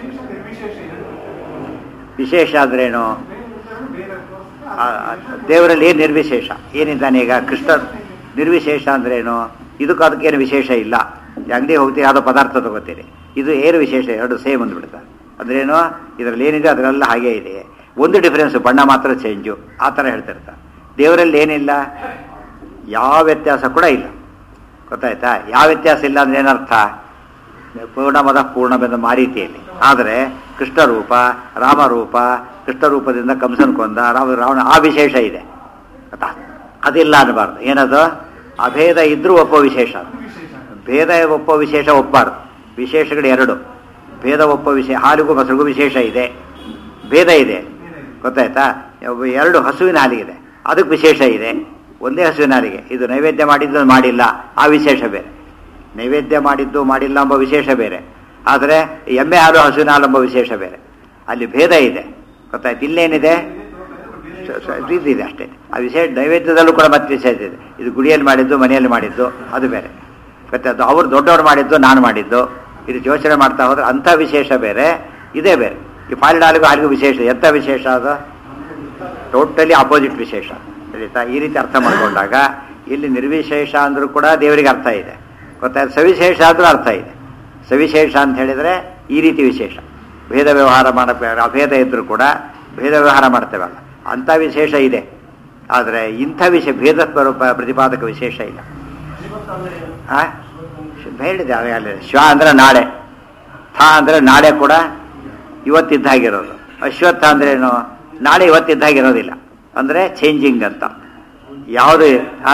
ವಿಶೇಷ ಅಂದ್ರೇನು ಆ, ಆ, ದೇವರಲ್ಲಿ ಏನು ನಿರ್ವಿಶೇಷ ಏನಿದ್ದಾನೆ ಈಗ ಕೃಷ್ಣ ನಿರ್ವಿಶೇಷ ಅಂದ್ರೇನು ಇದಕ್ಕೂ ಅದಕ್ಕೇನು ವಿಶೇಷ ಇಲ್ಲ ಈ ಅಂಗಡಿ ಹೋಗ್ತೀರಿ ಯಾವುದೋ ಪದಾರ್ಥ ತಗೋತೀರಿ ಇದು ಏನು ವಿಶೇಷ ಎರಡು ಸೇಮ್ ಅಂದ್ಬಿಡ್ತಾರೆ ಅಂದ್ರೇನು ಇದರಲ್ಲಿ ಏನಿದೆ ಅದರೆಲ್ಲ ಹಾಗೇ ಇದೆ ಒಂದು ಡಿಫರೆನ್ಸ್ ಬಣ್ಣ ಮಾತ್ರ ಚೇಂಜು ಆ ಥರ ಹೇಳ್ತಿರ್ತಾರೆ ದೇವರಲ್ಲಿ ಏನಿಲ್ಲ ಯಾವ ವ್ಯತ್ಯಾಸ ಕೂಡ ಇಲ್ಲ ಗೊತ್ತಾಯ್ತಾ ಯಾವ ವ್ಯತ್ಯಾಸ ಇಲ್ಲ ಅಂದ್ರೆ ಏನರ್ಥ ಪೂರ್ಣಮದ ಪೂರ್ಣವೆಂದ ಮಾರೀತಿಯಲ್ಲಿ ಆದರೆ ಕೃಷ್ಣ ರೂಪ ರಾಮರೂಪ ಕೃಷ್ಣ ರೂಪದಿಂದ ಕಂಸನ್ ಕೊಂದ ರಾಮ ರಾವಣ ಆ ವಿಶೇಷ ಇದೆ ಗೊತ್ತಾ ಅದಿಲ್ಲ ಅನ್ನಬಾರ್ದು ಏನದು ಅಭೇದ ಇದ್ರೂ ಒಪ್ಪೋ ವಿಶೇಷ ಅದು. ಭೇದ ಒಪ್ಪೋ ವಿಶೇಷ ಒಪ್ಪಬಾರ್ದು ವಿಶೇಷಗಳು ಎರಡು ಭೇದ ಒಪ್ಪೋ ವಿಶೇಷ ಹಾಲಿಗೂ ಮೊಸರಿಗೂ ವಿಶೇಷ ಇದೆ ಭೇದ ಇದೆ ಗೊತ್ತಾಯ್ತಾ ಯಾವ- ಎರಡು ಹಸುವಿನ ಹಾಲಿಗಿದೆ ಅದಕ್ಕೆ ವಿಶೇಷ ಇದೆ ಒಂದೇ ಹಸುವಿನ ಹಾಲಿಗೆ ಇದು ನೈವೇದ್ಯ ಮಾಡಿದ್ದು ಮಾಡಿಲ್ಲ ಆ ವಿಶೇಷ ಬೇರೆ ನೈವೇದ್ಯ ಮಾಡಿದ್ದು ಮಾಡಿಲ್ಲ ಎಂಬ ವಿಶೇಷ ಬೇರೆ ಆದರೆ ಎಮ್ಮೆ ಹಾಲು ಹಸುವಿನ ಹಾಲು ಎಂಬ ವಿಶೇಷ ಬೇರೆ ಅಲ್ಲಿ ಭೇದ ಇದೆ ಗೊತ್ತಾಯ್ತು ಇಲ್ಲೇನಿದೆ ಸ- ಸ- ರೀತಿ ಇದೆ ಅಷ್ಟೇ ಆ ವಿಶೇಷ ನೈವೇದ್ಯದಲ್ಲೂ ಕೂಡ ಮತ್ತೆ ವಿಶೇಷ ಇದೆ ಇದು ಗುಡಿಯಲ್ಲಿ ಮಾಡಿದ್ದು ಮನೆಯಲ್ಲಿ ಮಾಡಿದ್ದು ಅದು ಬೇರೆ ಮತ್ತೆ ಅದು ಅವ್ರು ದೊಡ್ಡವ್ರು ಮಾಡಿದ್ದು ನಾನು ಮಾಡಿದ್ದು ಇದು ಯೋಚನೆ ಮಾಡ್ತಾ ಹೋದ್ರೆ ಅಂಥ ವಿಶೇಷ ಬೇರೆ ಇದೇ ಬೇರೆ ಈ ಪಾಲಿನ ಹಾಲಿಗೂ ಹಾಲಿಗೂ ವಿಶೇಷ ಎಂಥ ವಿಶೇಷ ಅದು ಟೋಟಲಿ ಅಪೋಸಿಟ್ ವಿಶೇಷ ತಿಳಿತಾ ಈ ರೀತಿ ಅರ್ಥ ಮಾಡ್ಕೊಂಡಾಗ ಇಲ್ಲಿ ನಿರ್ವಿಶೇಷ ಅಂದ್ರೂ ಕೂಡ ದೇವರಿಗೆ ಅರ್ಥ ಇದೆ ಗೊತ್ತಾಯ್ತು ಸವಿಶೇಷ ಆದ್ರೂ ಅರ್ಥ ಇದೆ ಸವಿಶೇಷ ಅಂತ ಹೇಳಿದ್ರೆ ಈ ರೀತಿ ವಿಶೇಷ ಭೇದ ವ್ಯವಹಾರ ಮಾಡಬೇಕು ಅಭೇದ ಇದ್ರೂ ಕೂಡ ಭೇದ ವ್ಯವಹಾರ ಮಾಡ್ತೇವಲ್ಲ ಅಂಥ ವಿಶೇಷ ಇದೆ ಆದರೆ ಇಂಥ ವಿಷಯ ಭೇದ ಸ್ವರೂಪ ಪ್ರತಿಪಾದಕ ವಿಶೇಷ ಇಲ್ಲ ಆ? ಶ್- ಹೇಳಿದೆ ಆಗಲೇ ಶ್ವ ಅಂದ್ರೆ ನಾಳೆ ಥಾ ಅಂದ್ರೆ ನಾಳೆ ಕೂಡ ಇವತ್ತಿದ್ದಾಗಿರೋದು ಅಶ್ವತ್ಥ ಅಂದ್ರೆ ಏನು ನಾಳೆ ಇವತ್ತಿದ್ದಾಗಿರೋದಿಲ್ಲ ಅಂದ್ರೆ ಚೇಂಜಿಂಗ್ ಅಂತ ಯಾವುದು ಆ?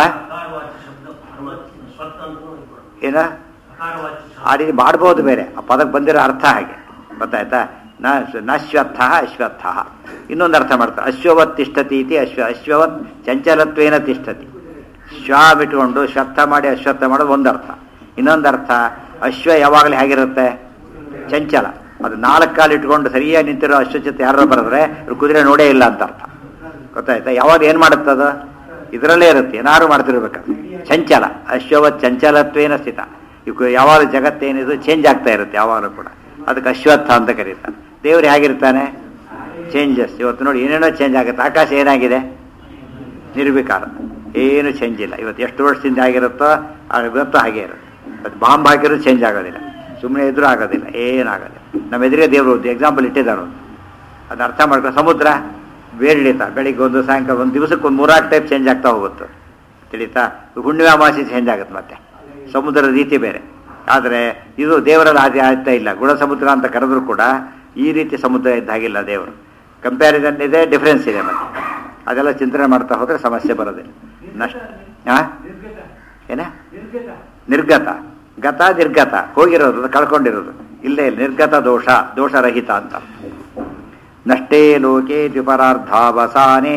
ಏನ ಆ ರೀತಿ ಮಾಡ್ಬೋದು ಬೇರೆ ಆ ಪದಕ್ಕೆ ಬಂದಿರೋ ಅರ್ಥ ಹಾಗೆ ಗೊತ್ತಾಯ್ತಾ ನ ನಶ್ವತ್ಥ ಅಶ್ವತ್ಥ ಇನ್ನೊಂದು ಅರ್ಥ ಮಾಡ್ತಾರೆ ಅಶ್ವವತ್ ತಿಷ್ಠತಿ ಇತಿ ಅಶ್ವ ಅಶ್ವವತ್ ಚಂಚಲತ್ವೇನ ತಿಷ್ಠತಿ ಶ್ವ ಬಿಟ್ಕೊಂಡು ಶ್ವತ್ಥ ಮಾಡಿ ಅಶ್ವತ್ಥ ಮಾಡೋದು ಒಂದು ಅರ್ಥ ಇನ್ನೊಂದು ಅರ್ಥ ಅಶ್ವ ಯಾವಾಗಲೂ ಹೇಗಿರುತ್ತೆ ಚಂಚಲ ಅದು ನಾಲ್ಕು ಕಾಲು ಇಟ್ಕೊಂಡು ಸರಿಯಾಗಿ ನಿಂತಿರೋ ಅಶ್ವಚಿತ್ತ ಯಾರು ಬರೆದ್ರೆ ಇವ್ರು ಕುದುರೆ ನೋಡೇ ಇಲ್ಲ ಅಂತ ಅರ್ಥ ಗೊತ್ತಾಯ್ತಾ ಯಾವಾಗ ಏನು ಮಾಡುತ್ತದು ಇದರಲ್ಲೇ ಇರುತ್ತೆ ಏನಾದ್ರು ಮಾಡ್ತಿರ್ಬೇಕಾದ್ರೆ ಚಂಚಲ ಅಶ್ವವತ್ ಚಂಚಲತ್ವೇನ ಸ್ಥಿತ ಇವ್ ಯಾವಾಗ ಜಗತ್ತೇನಿದು ಚೇಂಜ್ ಆಗ್ತಾ ಇರುತ್ತೆ ಯಾವಾಗಲೂ ಕೂಡ ಅದಕ್ಕೆ ಅಶ್ವತ್ಥ ಅಂತ ಕರೀತಾರೆ ದೇವ್ರು ಹೇಗಿರ್ತಾನೆ ಚೇಂಜಸ್ ಇವತ್ತು ನೋಡಿ ಏನೇನೋ ಚೇಂಜ್ ಆಗುತ್ತೆ ಆಕಾಶ ಏನಾಗಿದೆ ನಿರ್ವಿಕಾರ ಏನು ಚೇಂಜ್ ಇಲ್ಲ ಇವತ್ತು ಎಷ್ಟು ವರ್ಷದಿಂದ ಆಗಿರುತ್ತೋ ಆ ಇವತ್ತು ಹಾಗೆ ಇರುತ್ತೆ ಅದು ಬಾಂಬ್ ಹಾಕಿದ್ರು ಚೇಂಜ್ ಆಗೋದಿಲ್ಲ ಸುಮ್ಮನೆ ಇದ್ರೂ ಆಗೋದಿಲ್ಲ ಏನಾಗೋದಿಲ್ಲ ನಮ್ಮ ಎದುರಿಗೆ ದೇವರು ಎಕ್ಸಾಂಪಲ್ ಇಟ್ಟಿದ್ದಾರೆ ಅವ್ರು. ಅದು ಅರ್ಥ ಮಾಡ್ಕೊಂಡು ಸಮುದ್ರ ಬೇರಿಳಿತ ಬೆಳಿಗ್ಗೆ ಒಂದು ಸಾಯಂಕಾಲ ಒಂದು ದಿವಸಕ್ಕೆ ಒಂದು ಮೂರಾರು ಟೈಪ್ ಚೇಂಜ್ ಆಗ್ತಾ ಹೋಗುತ್ತೆ ತಿಳಿತಾ ಹುಣ್ಣಿಮೆ ಅಮಾವಾಸ್ಯೆ ಚೇಂಜ್ ಆಗುತ್ತೆ ಮತ್ತೆ ಸಮುದ್ರದ ರೀತಿ ಬೇರೆ ಆದರೆ ಇದು ದೇವರಲ್ಲಿ ಆದಿ ಆಗ್ತಾ ಇಲ್ಲ ಗುಣ ಸಮುದ್ರ ಅಂತ ಕರೆದ್ರು ಕೂಡ ಈ ರೀತಿ ಸಮುದ್ರ ಇದ್ದಾಗಿಲ್ಲ ದೇವರು ಕಂಪ್ಯಾರಿಸನ್ ಇದೆ ಡಿಫ್ರೆನ್ಸ್ ಇದೆ ಮತ್ತೆ ಅದೆಲ್ಲ ಚಿಂತನೆ ಮಾಡ್ತಾ ಹೋದ್ರೆ ಸಮಸ್ಯೆ ಬರೋದಿಲ್ಲ ನಷ್ಟ ಆ? ಏನ ನಿರ್ಗತ ಗತ ನಿರ್ಗತ ಹೋಗಿರೋದು ಅದು ಕಳ್ಕೊಂಡಿರೋದು ಇಲ್ಲೇ ಇಲ್ಲ ನಿರ್ಗತ ದೋಷ ದೋಷರಹಿತ ಅಂತ ನಷ್ಟೇ ಲೋಕೆ ದ್ವಿಪರಾರ್ಧಾವಸಾನೆ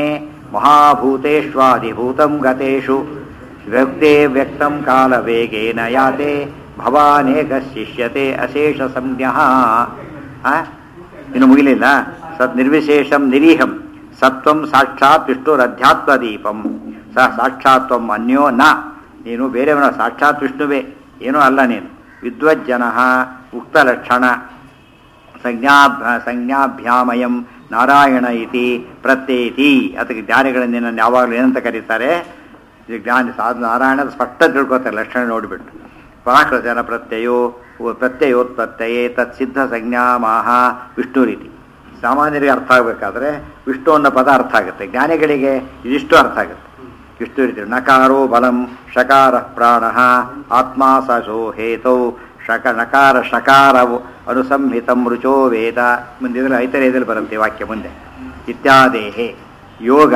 ಮಹಾಭೂತೇಷ್ವಾದಿಭೂತಂ ಗತೇಷು ವ್ಯಕ್ತೆ ವ್ಯಕ್ತಂ ಕಾಲವೇಗೇನ ಯಾತೆ ಭವಾನೇಕ ಶಿಷ್ಯತೆ ಅಶೇಷ ಸಂಜ್ಞಃ ಆ? ಇನ್ನು ಮುಗಿಲಿಲ್ಲ ಸತ್ ನಿರ್ವಿಶೇಷಂ ನಿರೀಹಂ ಸತ್ವಂ ಸಾಕ್ಷಾತ್ ವಿಷ್ಣುರಧ್ಯಾತ್ಮದೀಪಂ ಸ ಸಾಕ್ಷಾತ್ವಂ ಅನ್ಯೋ ನ ನೀನು ಬೇರೆಯವನ ಸಾಕ್ಷಾತ್ ವಿಷ್ಣುವೇ ಏನೂ ಅಲ್ಲ ನೀನು ವಿದ್ವಜ್ಜನ ಉಕ್ತಲಕ್ಷಣ ಸಂಜ್ಞಾಭ್ಯ ಸಂಜ್ಞಾಭ್ಯಾಮಯಂ ನಾರಾಯಣ ಇತಿ ಪ್ರತ್ಯೇತಿ ಅದಕ್ಕೆ ಜ್ಞಾನಿಗಳನ್ನು ನಿನ್ನನ್ನು ಯಾವಾಗಲೂ ಏನಂತ ಕರೀತಾರೆ ಈ ಜ್ಞಾನಿ ಸಾಧು ನಾರಾಯಣದ ಸ್ಪಷ್ಟ ತಿಳ್ಕೊತಾರೆ ಲಕ್ಷಣ ನೋಡಿಬಿಟ್ಟು ಪ್ರಾಕೃತನ ಪ್ರತ್ಯಯೋ ಪ್ರತ್ಯಯೋತ್ಪತ್ತಯೇ ತತ್ ಸಿದ್ಧ ಸಂಜ್ಞಾಮಾಹ ವಿಷ್ಣು ರೀತಿ ಸಾಮಾನ್ಯರಿಗೆ ಅರ್ಥ ಆಗಬೇಕಾದ್ರೆ ವಿಷ್ಣು ಅನ್ನೋ ಪದ ಅರ್ಥ ಆಗುತ್ತೆ ಜ್ಞಾನಿಗಳಿಗೆ ಇದಿಷ್ಟು ಅರ್ಥ ಆಗುತ್ತೆ ವಿಷ್ಣು ರೀತಿ ನಕಾರೋ ಬಲಂ ಶಕಾರ ಪ್ರಾಣ ಆತ್ಮ ಸೋ ಹೇತೌ ಶಕ ನಕಾರ ಶಕಾರವು ಅನುಸಂಹಿತಂ ರುಚೋ ವೇದ ಮುಂದಿದ್ರೆ ಐತರೇದಲ್ಲಿ ಬರುತ್ತೆ ವಾಕ್ಯ ಮುಂದೆ ಇತ್ಯಾದೇಹೇ ಯೋಗ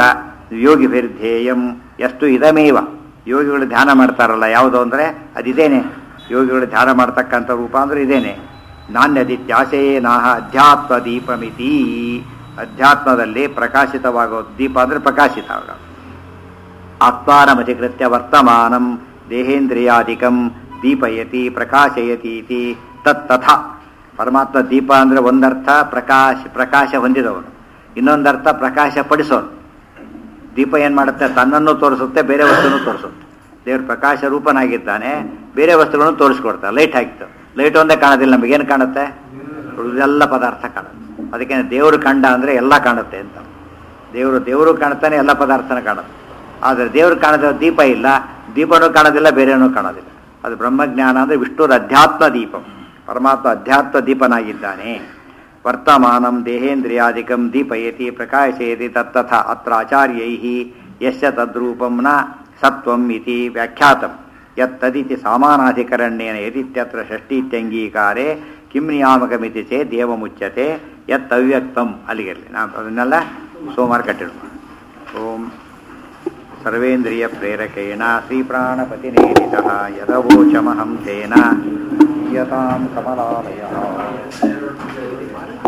ಯೋಗಿಭಿರ್ಧೇಯಂ ಎಷ್ಟು ಇದಮೇವ ಯೋಗಿಗಳು ಧ್ಯಾನ ಮಾಡ್ತಾರಲ್ಲ ಯಾವುದು ಅಂದರೆ ಅದಿದೇನೆ ಯೋಗಿಗಳು ಧ್ಯಾನ ಮಾಡ್ತಕ್ಕಂಥ ರೂಪ ಅಂದ್ರೆ ಇದೇನೆ ನಾಣ್ಯದಿತ್ಯಾಸೇ ನಾಹ ಅಧ್ಯಾತ್ಮ ದೀಪಮಿತಿ ಅಧ್ಯಾತ್ಮದಲ್ಲಿ ಪ್ರಕಾಶಿತವಾಗೋ ದೀಪ ಅಂದ್ರೆ ಪ್ರಕಾಶಿತ ಆಗ ಆತ್ಮಾನಮಧಿಕೃತ್ಯ ವರ್ತಮಾನಂ ದೇಹೇಂದ್ರಿಯಾಧಿಕಂ ದೀಪಯತಿ ಪ್ರಕಾಶಯತಿ ಇತಿ ತತ್ತಥ ಪರಮಾತ್ಮ ದೀಪ ಅಂದ್ರೆ ಒಂದರ್ಥ ಪ್ರಕಾಶ ಪ್ರಕಾಶ ಹೊಂದಿದವನು ಇನ್ನೊಂದರ್ಥ ಪ್ರಕಾಶ ಪಡಿಸೋನು ದೀಪ ಏನು ಮಾಡುತ್ತೆ ತನ್ನನ್ನು ತೋರಿಸುತ್ತೆ ಬೇರೆ ವಸ್ತುವನ್ನು ತೋರಿಸುತ್ತೆ ದೇವ್ರ ಪ್ರಕಾಶ ರೂಪನಾಗಿದ್ದಾನೆ ಬೇರೆ ವಸ್ತುಗಳನ್ನು ತೋರಿಸ್ಕೊಡ್ತಾರೆ ಲೈಟ್ ಹಾಕಿತ್ತು ಲೈಟ್ ಒಂದೇ ಕಾಣೋದಿಲ್ಲ ನಮಗೇನು ಕಾಣುತ್ತೆ ಉಳಿದೆಲ್ಲ ಪದಾರ್ಥ ಕಾಣುತ್ತೆ ಅದಕ್ಕೆ ದೇವರು ಕಂಡ ಅಂದರೆ ಎಲ್ಲ ಕಾಣುತ್ತೆ ಅಂತ ದೇವರು ದೇವರು ಕಾಣ್ತಾನೆ ಎಲ್ಲ ಪದಾರ್ಥನ ಕಾಣುತ್ತೆ ಆದರೆ ದೇವರು ಕಾಣದ ದೀಪ ಇಲ್ಲ ದೀಪನೂ ಕಾಣೋದಿಲ್ಲ ಬೇರೆನೂ ಕಾಣೋದಿಲ್ಲ ಅದು ಬ್ರಹ್ಮಜ್ಞಾನ ಅಂದರೆ ವಿಷ್ಣುರ ಅಧ್ಯಾತ್ಮ ದೀಪಂ ಪರಮಾತ್ಮ ಅಧ್ಯಾತ್ಮ ದೀಪನಾಗಿದ್ದಾನೆ ವರ್ತಮಾನಂ ದೇಹೇಂದ್ರಿಯಾದಿಕಂ ದೀಪಯತಿ ಪ್ರಕಾಶಯತಿ ತತ್ತಥ ಅತ್ರ ಆಚಾರ್ಯೈ ಯಸ್ಯ ತದ್ರೂಪಂ ನ ಸತ್ವಂ ಇತಿ ವ್ಯಾಖ್ಯಾತಂ ಯತ್ತದಿತಿ ಸಾಮಾನಾಧಿಕರಣ್ಯೇನ ಯದಿತ್ಯತ್ರ ಷಷ್ಠೀತ್ಯಂಗೀಕಾರೆ ಕಿಂ ನಿಯಾಮಕಮಿತಿ ಚೇ ದೇವಮುಚ್ಯತೆ ಯತ್ತವ್ಯಕ್ತಂ ಅಲ್ಲಿಗಿರಲಿ ನಾವು ಅದನ್ನೆಲ್ಲ ಸೋಮವಾರ ಕಟ್ಟಿಡುವ ಓಂ ಸರ್ವೇಂದ್ರಿಯ ಪ್ರೇರಕೇಣ ಶ್ರೀಪ್ರಾಣಪತಿನೇರಿತಃ ಯದವೋಚಮಹಂ ತೇನ ಯತಾಂ ಕಮಲಾಲಯ